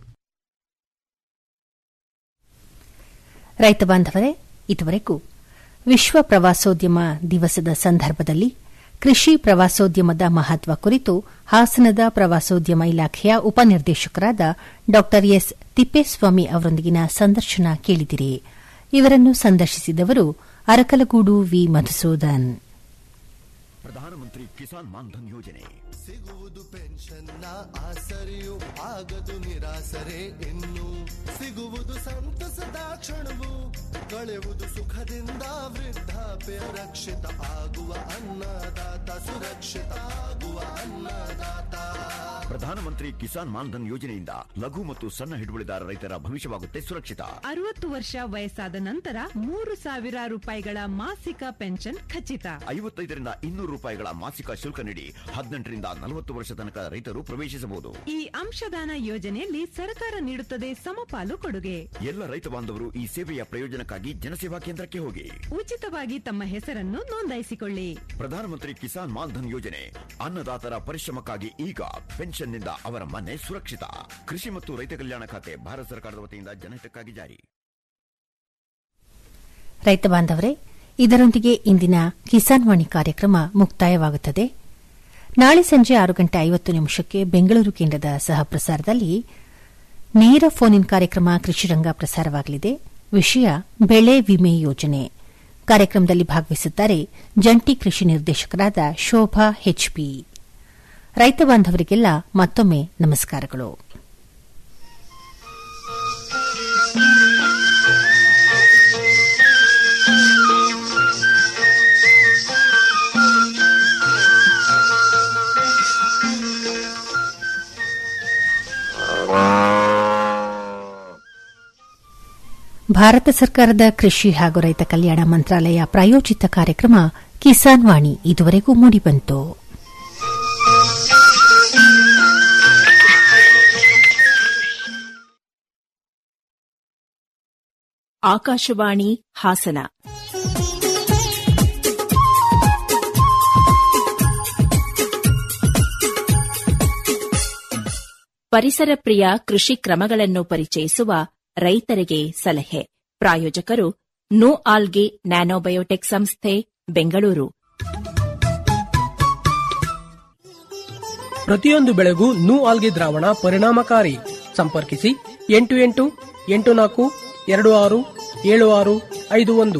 ರೈತ ಬಾಂಧವರೇ ಇದುವರೆಗೂ ವಿಶ್ವ ಪ್ರವಾಸೋದ್ಯಮ ದಿವಸದ ಸಂದರ್ಭದಲ್ಲಿ ಕೃಷಿ ಪ್ರವಾಸೋದ್ಯಮದ ಮಹತ್ವ ಕುರಿತು ಹಾಸನದ ಪ್ರವಾಸೋದ್ಯಮ ಇಲಾಖೆಯ ಉಪನಿರ್ದೇಶಕರಾದ ಡಾ ಎಸ್ ತಿಪ್ಪೇಸ್ವಾಮಿ ಅವರೊಂದಿಗಿನ ಸಂದರ್ಶನ ಕೇಳಿದಿರಿ ಇವರನ್ನು ಸಂದರ್ಶಿಸಿದವರು ಅರಕಲಗೂಡು ವಿ ಮಧುಸೂದನ್ ಪ್ರಧಾನಮಂತ್ರಿ ಕಿಸಾನ್ ಮಾನ್ಧನ್ ಯೋಜನೆ ಸಿಗುವುದು ಪೆನ್ಷನ್ನ ಆಸರೆಯು ಆಗದು ನಿರಾಸರೆ ಇನ್ನು ಸಿಗುವುದು ಸಂತಸದ ಕ್ಷಣವು ಕಳೆವುದು ಸುಖದಿಂದ ವೃದ್ಧಾಪ್ಯ ರಕ್ಷಿತ ಆಗುವ ಅನ್ನದಾತ ಸುರಕ್ಷಿತ ಆಗುವ ಅನ್ನದಾತ ಪ್ರಧಾನಮಂತ್ರಿ ಕಿಸಾನ್ ಮಾನ್ಧನ್ ಯೋಜನೆಯಿಂದ ಲಘು ಮತ್ತು ಸಣ್ಣ ಹಿಡುವಳಿದಾರ ರೈತರ ಭವಿಷ್ಯವಾಗುತ್ತೆ ಸುರಕ್ಷಿತ ಅರವತ್ತು ವರ್ಷ ವಯಸ್ಸಾದ ನಂತರ ಮೂರು ಸಾವಿರ ರೂಪಾಯಿಗಳ ಮಾಸಿಕ ಪೆನ್ಷನ್ ಖಚಿತ ಐವತ್ತೈದರಿಂದ ಇನ್ನೂರು ರೂಪಾಯಿಗಳ ಮಾಸಿಕ ಶುಲ್ಕ ನೀಡಿ ಹದಿನೆಂಟರಿಂದ ನಲವತ್ತು ವರ್ಷ ತನಕ ರೈತರು ಪ್ರವೇಶಿಸಬಹುದು ಈ ಅಂಶದಾನ ಯೋಜನೆಯಲ್ಲಿ ಸರ್ಕಾರ ನೀಡುತ್ತದೆ ಸಮಪಾಲು ಕೊಡುಗೆ ಎಲ್ಲ ರೈತ ಬಾಂಧವರು ಈ ಸೇವೆಯ ಪ್ರಯೋಜನಕ್ಕಾಗಿ ಜನಸೇವಾ ಕೇಂದ್ರಕ್ಕೆ ಹೋಗಿ ಉಚಿತವಾಗಿ ತಮ್ಮ ಹೆಸರನ್ನು ನೋಂದಾಯಿಸಿಕೊಳ್ಳಿ ಪ್ರಧಾನಮಂತ್ರಿ ಕಿಸಾನ್ ಮಾನ್ಧನ್ ಯೋಜನೆ ಅನ್ನದಾತರ ಪರಿಶ್ರಮಕ್ಕಾಗಿ ಈಗ ಪೆನ್ಷನ್ನಿಂದ ಅವರ ಮನೆ ಸುರಕ್ಷಿತ ಕೃಷಿ ಮತ್ತು ರೈತ ಕಲ್ಯಾಣ ಖಾತೆ ಭಾರತ ಸರ್ಕಾರದ ವತಿಯಿಂದ ಜನಹಿತಕ್ಕಾಗಿ ಜಾರಿ ರೈತ ಬಾಂಧವರೇ ಇದರೊಂದಿಗೆ ಇಂದಿನ ಕಿಸಾನ್ ವಾಣಿ ಕಾರ್ಯಕ್ರಮ ಮುಕ್ತಾಯವಾಗುತ್ತದೆ ನಾಳೆ ಸಂಜೆ ಆರು ಗಂಟೆ ಐವತ್ತು ನಿಮಿಷಕ್ಕೆ ಬೆಂಗಳೂರು ಕೇಂದ್ರದ ಸಹ ಪ್ರಸಾರದಲ್ಲಿ ನೇರ ಫೋನ್ ಇನ್ ಕಾರ್ಯಕ್ರಮ ಕೃಷಿರಂಗ ಪ್ರಸಾರವಾಗಲಿದೆ ವಿಷಯ ಬೆಳೆ ವಿಮೆ ಯೋಜನೆ ಕಾರ್ಯಕ್ರಮದಲ್ಲಿ ಭಾಗವಹಿಸುತ್ತಾರೆ ಜಂಟಿ ಕೃಷಿ ನಿರ್ದೇಶಕರಾದ ಶೋಭಾ ಹೆಚ್ಪಿ ರೈತ ಬಾಂಧವರಿಗೆಲ್ಲ ಮತ್ತೊಮ್ಮೆ ನಮಸ್ಕಾರಗಳು ಭಾರತ ಸರ್ಕಾರದ ಕೃಷಿ ಹಾಗೂ ರೈತ ಕಲ್ಯಾಣ ಮಂತ್ರಾಲಯ ಪ್ರಾಯೋಜಿತ ಕಾರ್ಯಕ್ರಮ ಕಿಸಾನ್ ವಾಣಿ ಇದುವರೆಗೂ ಮೂಡಿಬಂತು ಆಕಾಶವಾಣಿ ಹಾಸನ ಪರಿಸರ ಪ್ರಿಯ ಕೃಷಿ ಕ್ರಮಗಳನ್ನು ಪರಿಚಯಿಸುವ ರೈತರಿಗೆ ಸಲಹೆ ಪ್ರಾಯೋಜಕರು ನೋ ಆಲ್ಗೆ ನ್ಯಾನೋಬಯೋಟೆಕ್ ಸಂಸ್ಥೆ ಬೆಂಗಳೂರು ಪ್ರತಿಯೊಂದು ಬೆಳೆಗೂ ನೂ ಆಲ್ಗೆ ದ್ರಾವಣ ಪರಿಣಾಮಕಾರಿ ಸಂಪರ್ಕಿಸಿ ಎಂಟು ಎಂಟು ಎಂಟು ನಾಲ್ಕು ಎರಡು ಆರು ಏಳು ಆರು ಐದು ಒಂದು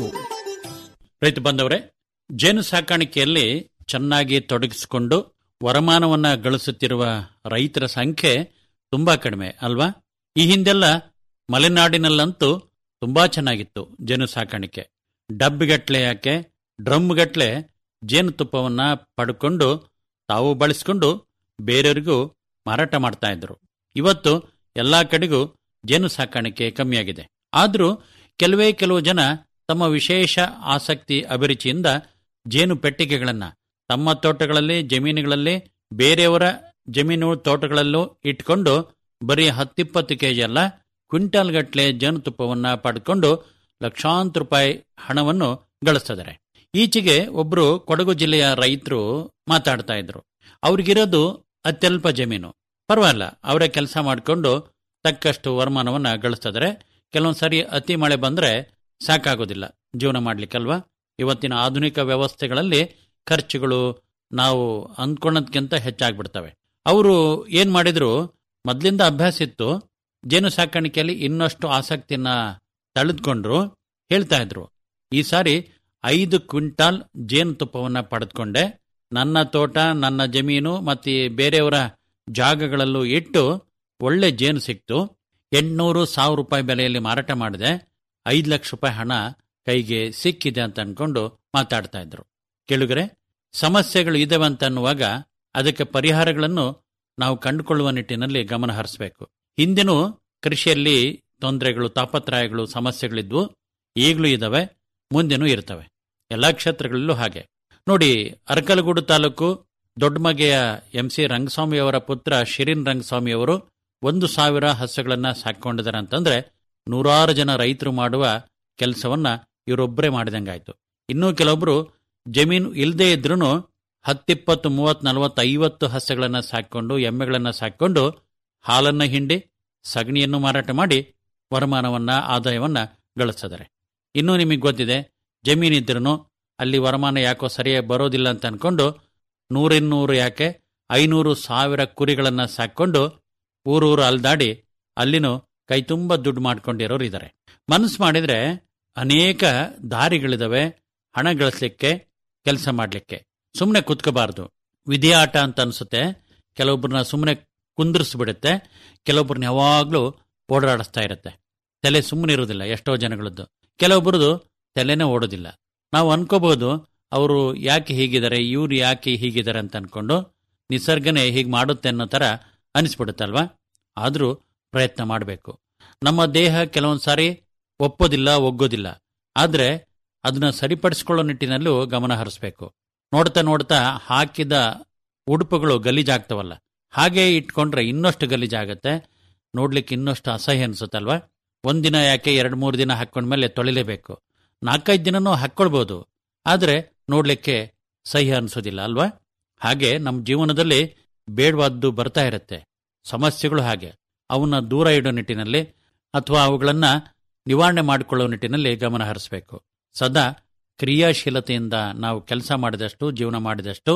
ರೈತ ಬಂದವರೇ ಜೇನು ಸಾಕಾಣಿಕೆಯಲ್ಲಿ ಚೆನ್ನಾಗಿ ತೊಡಗಿಸಿಕೊಂಡು ವರಮಾನವನ್ನ ಗಳಿಸುತ್ತಿರುವ ರೈತರ ಸಂಖ್ಯೆ ತುಂಬಾ ಕಡಿಮೆ ಅಲ್ವಾ ಈ ಹಿಂದೆಲ್ಲ ಮಲೆನಾಡಿನಲ್ಲಂತೂ ತುಂಬಾ ಚೆನ್ನಾಗಿತ್ತು ಜೇನು ಸಾಕಾಣಿಕೆ ಡಬ್ಬಿಗಟ್ಲೆ ಯಾಕೆ ಡ್ರಮ್ಗಟ್ಲೆ ಜೇನುತುಪ್ಪವನ್ನ ಪಡ್ಕೊಂಡು ತಾವು ಬಳಸಿಕೊಂಡು ಬೇರೆಯವರಿಗೂ ಮಾರಾಟ ಮಾಡ್ತಾ ಇದ್ರು ಇವತ್ತು ಎಲ್ಲಾ ಕಡೆಗೂ ಜೇನು ಸಾಕಾಣಿಕೆ ಕಮ್ಮಿಯಾಗಿದೆ ಆದರೂ ಕೆಲವೇ ಕೆಲವು ಜನ ತಮ್ಮ ವಿಶೇಷ ಆಸಕ್ತಿ ಅಭಿರುಚಿಯಿಂದ ಜೇನು ಪೆಟ್ಟಿಗೆಗಳನ್ನ ತಮ್ಮ ತೋಟಗಳಲ್ಲಿ ಜಮೀನುಗಳಲ್ಲಿ ಬೇರೆಯವರ ಜಮೀನು ತೋಟಗಳಲ್ಲೂ ಇಟ್ಕೊಂಡು ಬರೀ ಹತ್ತಿಪ್ಪತ್ತು ಕೆಜಿ ಅಲ್ಲ ಕ್ವಿಂಟಾಲ್ ಗಟ್ಟಲೆ ಜೇನುತುಪ್ಪವನ್ನ ಪಡ್ಕೊಂಡು ಲಕ್ಷಾಂತರ ರೂಪಾಯಿ ಹಣವನ್ನು ಗಳಿಸ್ತಿದ್ದಾರೆ ಈಚೆಗೆ ಒಬ್ರು ಕೊಡಗು ಜಿಲ್ಲೆಯ ರೈತರು ಮಾತಾಡ್ತಾ ಇದ್ರು ಅವ್ರಿಗಿರೋದು ಅತ್ಯಲ್ಪ ಜಮೀನು ಪರವಾಗಿಲ್ಲ ಅವರೇ ಕೆಲಸ ಮಾಡಿಕೊಂಡು ತಕ್ಕಷ್ಟು ವರಮಾನವನ್ನ ಗಳಿಸ್ತಿದ್ದಾರೆ ಕೆಲವೊಂದು ಸರಿ ಅತಿ ಮಳೆ ಬಂದ್ರೆ ಸಾಕಾಗೋದಿಲ್ಲ ಜೀವನ ಮಾಡ್ಲಿಕ್ಕಲ್ವಾ ಇವತ್ತಿನ ಆಧುನಿಕ ವ್ಯವಸ್ಥೆಗಳಲ್ಲಿ ಖರ್ಚುಗಳು ನಾವು ಅಂದ್ಕೊಂಡದ್ಕಿಂತ ಹೆಚ್ಚಾಗ್ಬಿಡ್ತವೆ ಅವರು ಏನ್ ಮಾಡಿದ್ರು ಮೊದ್ಲಿಂದ ಅಭ್ಯಾಸ ಇತ್ತು ಜೇನು ಸಾಕಾಣಿಕೆಯಲ್ಲಿ ಇನ್ನಷ್ಟು ಆಸಕ್ತಿಯನ್ನ ತಳೆದುಕೊಂಡ್ರು ಹೇಳ್ತಾ ಇದ್ರು ಈ ಸಾರಿ ಐದು ಕ್ವಿಂಟಾಲ್ ಜೇನುತುಪ್ಪವನ್ನ ಪಡೆದುಕೊಂಡೆ ನನ್ನ ತೋಟ ನನ್ನ ಜಮೀನು ಮತ್ತೆ ಬೇರೆಯವರ ಜಾಗಗಳಲ್ಲೂ ಇಟ್ಟು ಒಳ್ಳೆ ಜೇನು ಸಿಕ್ತು ಎಂಟ್ನೂರು ಸಾವಿರ ರೂಪಾಯಿ ಬೆಲೆಯಲ್ಲಿ ಮಾರಾಟ ಮಾಡಿದೆ ಐದು ಲಕ್ಷ ರೂಪಾಯಿ ಹಣ ಕೈಗೆ ಸಿಕ್ಕಿದೆ ಅಂತ ಅನ್ಕೊಂಡು ಮಾತಾಡ್ತಾ ಇದ್ರು ಕೇಳುಗರೆ ಸಮಸ್ಯೆಗಳು ಇದಾವೆ ಅಂತ ಅನ್ನುವಾಗ ಅದಕ್ಕೆ ಪರಿಹಾರಗಳನ್ನು ನಾವು ಕಂಡುಕೊಳ್ಳುವ ನಿಟ್ಟಿನಲ್ಲಿ ಗಮನ ಹರಿಸಬೇಕು ಹಿಂದಿನೂ ಕೃಷಿಯಲ್ಲಿ ತೊಂದರೆಗಳು ತಾಪತ್ರಾಯಗಳು ಸಮಸ್ಯೆಗಳಿದ್ವು ಈಗಲೂ ಇದಾವೆ ಮುಂದೆನೂ ಇರ್ತವೆ ಎಲ್ಲಾ ಕ್ಷೇತ್ರಗಳಲ್ಲೂ ಹಾಗೆ ನೋಡಿ ಅರಕಲಗೂಡು ತಾಲೂಕು ದೊಡ್ಡಮಗೆಯ ಎಂ ಸಿ ರಂಗಸ್ವಾಮಿಯವರ ಪುತ್ರ ಶಿರಿನ್ ರಂಗಸ್ವಾಮಿಯವರು ಒಂದು ಸಾವಿರ ಹಸುಗಳನ್ನ ಸಾಕೊಂಡಿದ್ದಾರೆ ಅಂತಂದ್ರೆ ನೂರಾರು ಜನ ರೈತರು ಮಾಡುವ ಕೆಲಸವನ್ನ ಇವರೊಬ್ಬರೇ ಮಾಡಿದಂಗಾಯ್ತು ಇನ್ನೂ ಕೆಲವೊಬ್ರು ಜಮೀನು ಇಲ್ಲದೇ ಇದ್ರೂ ಹತ್ತಿಪ್ಪತ್ತು ಮೂವತ್ ನಲವತ್ತು ಐವತ್ತು ಹಸುಗಳನ್ನ ಸಾಕೊಂಡು ಎಮ್ಮೆಗಳನ್ನ ಸಾಕೊಂಡು ಹಾಲನ್ನ ಹಿಂಡಿ ಸಗಣಿಯನ್ನು ಮಾರಾಟ ಮಾಡಿ ವರಮಾನವನ್ನ ಆದಾಯವನ್ನ ಗಳಿಸ್ತಿದ್ದಾರೆ ಇನ್ನೂ ನಿಮಗೆ ಗೊತ್ತಿದೆ ಜಮೀನಿದ್ರೂ ಅಲ್ಲಿ ವರಮಾನ ಯಾಕೋ ಸರಿಯಾಗಿ ಬರೋದಿಲ್ಲ ಅಂತ ಅನ್ಕೊಂಡು ನೂರಿನ್ನೂರು ಯಾಕೆ ಐನೂರು ಸಾವಿರ ಕುರಿಗಳನ್ನ ಸಾಕೊಂಡು ಊರೂರು ಅಲ್ದಾಡಿ ಅಲ್ಲಿನೂ ಕೈ ತುಂಬ ದುಡ್ಡು ಮಾಡ್ಕೊಂಡಿರೋರು ಇದ್ದಾರೆ ಮನಸ್ಸು ಮಾಡಿದ್ರೆ ಅನೇಕ ದಾರಿಗಳಿದಾವೆ ಹಣ ಗಳಿಸ್ಲಿಕ್ಕೆ ಕೆಲಸ ಮಾಡಲಿಕ್ಕೆ ಸುಮ್ಮನೆ ಕುತ್ಕೋಬಾರ್ದು ವಿಧಿಯಾಟ ಅಂತ ಅನ್ಸುತ್ತೆ ಕೆಲವೊಬ್ಬರನ್ನ ಸುಮ್ಮನೆ ಕುಂದಿರಿಸ್ಬಿಡುತ್ತೆ ಕೆಲವೊಬ್ಬರನ್ನ ಯಾವಾಗಲೂ ಓಡಾಡಿಸ್ತಾ ಇರುತ್ತೆ ತಲೆ ಸುಮ್ಮನೆ ಇರೋದಿಲ್ಲ ಎಷ್ಟೋ ಜನಗಳದ್ದು ಕೆಲವೊಬ್ಬರದು ತಲೆನೇ ಓಡೋದಿಲ್ಲ ನಾವು ಅನ್ಕೋಬಹುದು ಅವರು ಯಾಕೆ ಹೀಗಿದ್ದಾರೆ ಇವ್ರು ಯಾಕೆ ಹೀಗಿದ್ದಾರೆ ಅಂತ ಅನ್ಕೊಂಡು ನಿಸರ್ಗನೇ ಹೀಗೆ ಮಾಡುತ್ತೆ ಅನ್ನೋ ಥರ ಅನಿಸ್ಬಿಡುತ್ತಲ್ವಾ ಆದರೂ ಪ್ರಯತ್ನ ಮಾಡಬೇಕು ನಮ್ಮ ದೇಹ ಕೆಲವೊಂದು ಸಾರಿ ಒಪ್ಪೋದಿಲ್ಲ ಒಗ್ಗೋದಿಲ್ಲ ಆದರೆ ಅದನ್ನ ಸರಿಪಡಿಸ್ಕೊಳ್ಳೋ ನಿಟ್ಟಿನಲ್ಲೂ ಗಮನ ಹರಿಸ್ಬೇಕು ನೋಡ್ತಾ ನೋಡ್ತಾ ಹಾಕಿದ ಉಡುಪುಗಳು ಗಲೀಜಾಗ್ತವಲ್ಲ ಹಾಗೆ ಇಟ್ಕೊಂಡ್ರೆ ಇನ್ನಷ್ಟು ಗಲೀಜಾಗತ್ತೆ ನೋಡ್ಲಿಕ್ಕೆ ಇನ್ನಷ್ಟು ಅಸಹ್ಯ ಅನ್ಸುತ್ತಲ್ವಾ ಒಂದಿನ ಯಾಕೆ ಎರಡು ಮೂರು ದಿನ ಹಾಕೊಂಡ್ಮೇಲೆ ತೊಳಿಲೇಬೇಕು ನಾಲ್ಕೈದು ದಿನನೂ ಹಾಕ್ಕೊಳ್ಬೋದು ಆದರೆ ನೋಡ್ಲಿಕ್ಕೆ ಸಹ್ಯ ಅನ್ಸೋದಿಲ್ಲ ಅಲ್ವಾ ಹಾಗೆ ನಮ್ಮ ಜೀವನದಲ್ಲಿ ಬೇಡವಾದ್ದು ಬರ್ತಾ ಇರುತ್ತೆ ಸಮಸ್ಯೆಗಳು ಹಾಗೆ ಅವನ್ನ ದೂರ ಇಡೋ ನಿಟ್ಟಿನಲ್ಲಿ ಅಥವಾ ಅವುಗಳನ್ನ ನಿವಾರಣೆ ಮಾಡಿಕೊಳ್ಳೋ ನಿಟ್ಟಿನಲ್ಲಿ ಗಮನ ಹರಿಸಬೇಕು ಸದಾ ಕ್ರಿಯಾಶೀಲತೆಯಿಂದ ನಾವು ಕೆಲಸ ಮಾಡಿದಷ್ಟು ಜೀವನ ಮಾಡಿದಷ್ಟು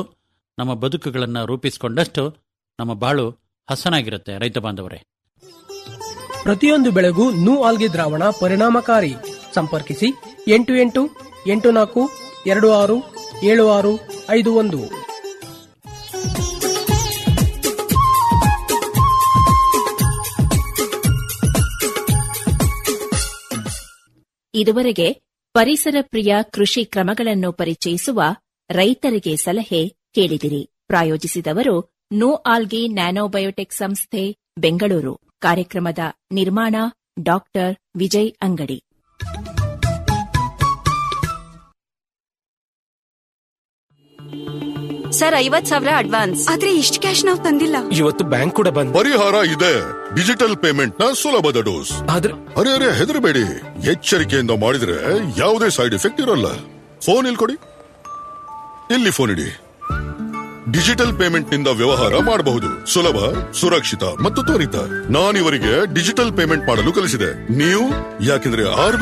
ನಮ್ಮ ಬದುಕುಗಳನ್ನು ರೂಪಿಸಿಕೊಂಡಷ್ಟು ನಮ್ಮ ಬಾಳು ಹಸನಾಗಿರುತ್ತೆ ರೈತ ಬಾಂಧವರೇ ಪ್ರತಿಯೊಂದು ಬೆಳೆಗೂ ನೂ ಆಲ್ಗೆ ದ್ರಾವಣ ಪರಿಣಾಮಕಾರಿ ಸಂಪರ್ಕಿಸಿ ಎಂಟು ಎಂಟು ಎಂಟು ನಾಲ್ಕು ಎರಡು ಆರು ಏಳು ಆರು ಐದು ಒಂದು ಇದುವರೆಗೆ ಪರಿಸರ ಪ್ರಿಯ ಕೃಷಿ ಕ್ರಮಗಳನ್ನು ಪರಿಚಯಿಸುವ ರೈತರಿಗೆ ಸಲಹೆ ಕೇಳಿದಿರಿ ಪ್ರಾಯೋಜಿಸಿದವರು ನೋ ಆಲ್ಗಿ ನ್ಯಾನೋಬಯೋಟೆಕ್ ಸಂಸ್ಥೆ ಬೆಂಗಳೂರು ಕಾರ್ಯಕ್ರಮದ ನಿರ್ಮಾಣ ಡಾಕ್ಟರ್ ವಿಜಯ್ ಅಂಗಡಿ ಸರ್ ಐವತ್ ಸಾವಿರ ಅಡ್ವಾನ್ಸ್ ಆದ್ರೆ ಇಷ್ಟು ಕ್ಯಾಶ್ ನಾವು ತಂದಿಲ್ಲ ಇವತ್ತು ಬ್ಯಾಂಕ್ ಕೂಡ ಬಂದ್ ಪರಿಹಾರ ಇದೆ ಡಿಜಿಟಲ್ ಪೇಮೆಂಟ್ ನ ಸುಲಭದ ಡೋಸ್ ಆದ್ರೆ ಅರೆ ಅರೆ ಹೆದರಬೇಡಿ ಎಚ್ಚರಿಕೆಯಿಂದ ಮಾಡಿದ್ರೆ ಯಾವುದೇ ಸೈಡ್ ಎಫೆಕ್ಟ್ ಇರೋಲ್ಲ ಫೋನ್ ಇಲ್ಲಿ ಕೊಡಿ ಇಲ್ಲಿ ಫೋನ್ ಇಡಿ ಡಿಜಿಟಲ್ ಪೇಮೆಂಟ್ ನಿಂದ ವ್ಯವಹಾರ ಮಾಡಬಹುದು ಸುಲಭ ಸುರಕ್ಷಿತ ಮತ್ತು ತ್ವರಿತ ನಾನಿವರಿಗೆ ಡಿಜಿಟಲ್ ಪೇಮೆಂಟ್ ಮಾಡಲು ಕಲಿಸಿದೆ ನೀವು ಯಾಕೆಂದ್ರೆ ಆರ್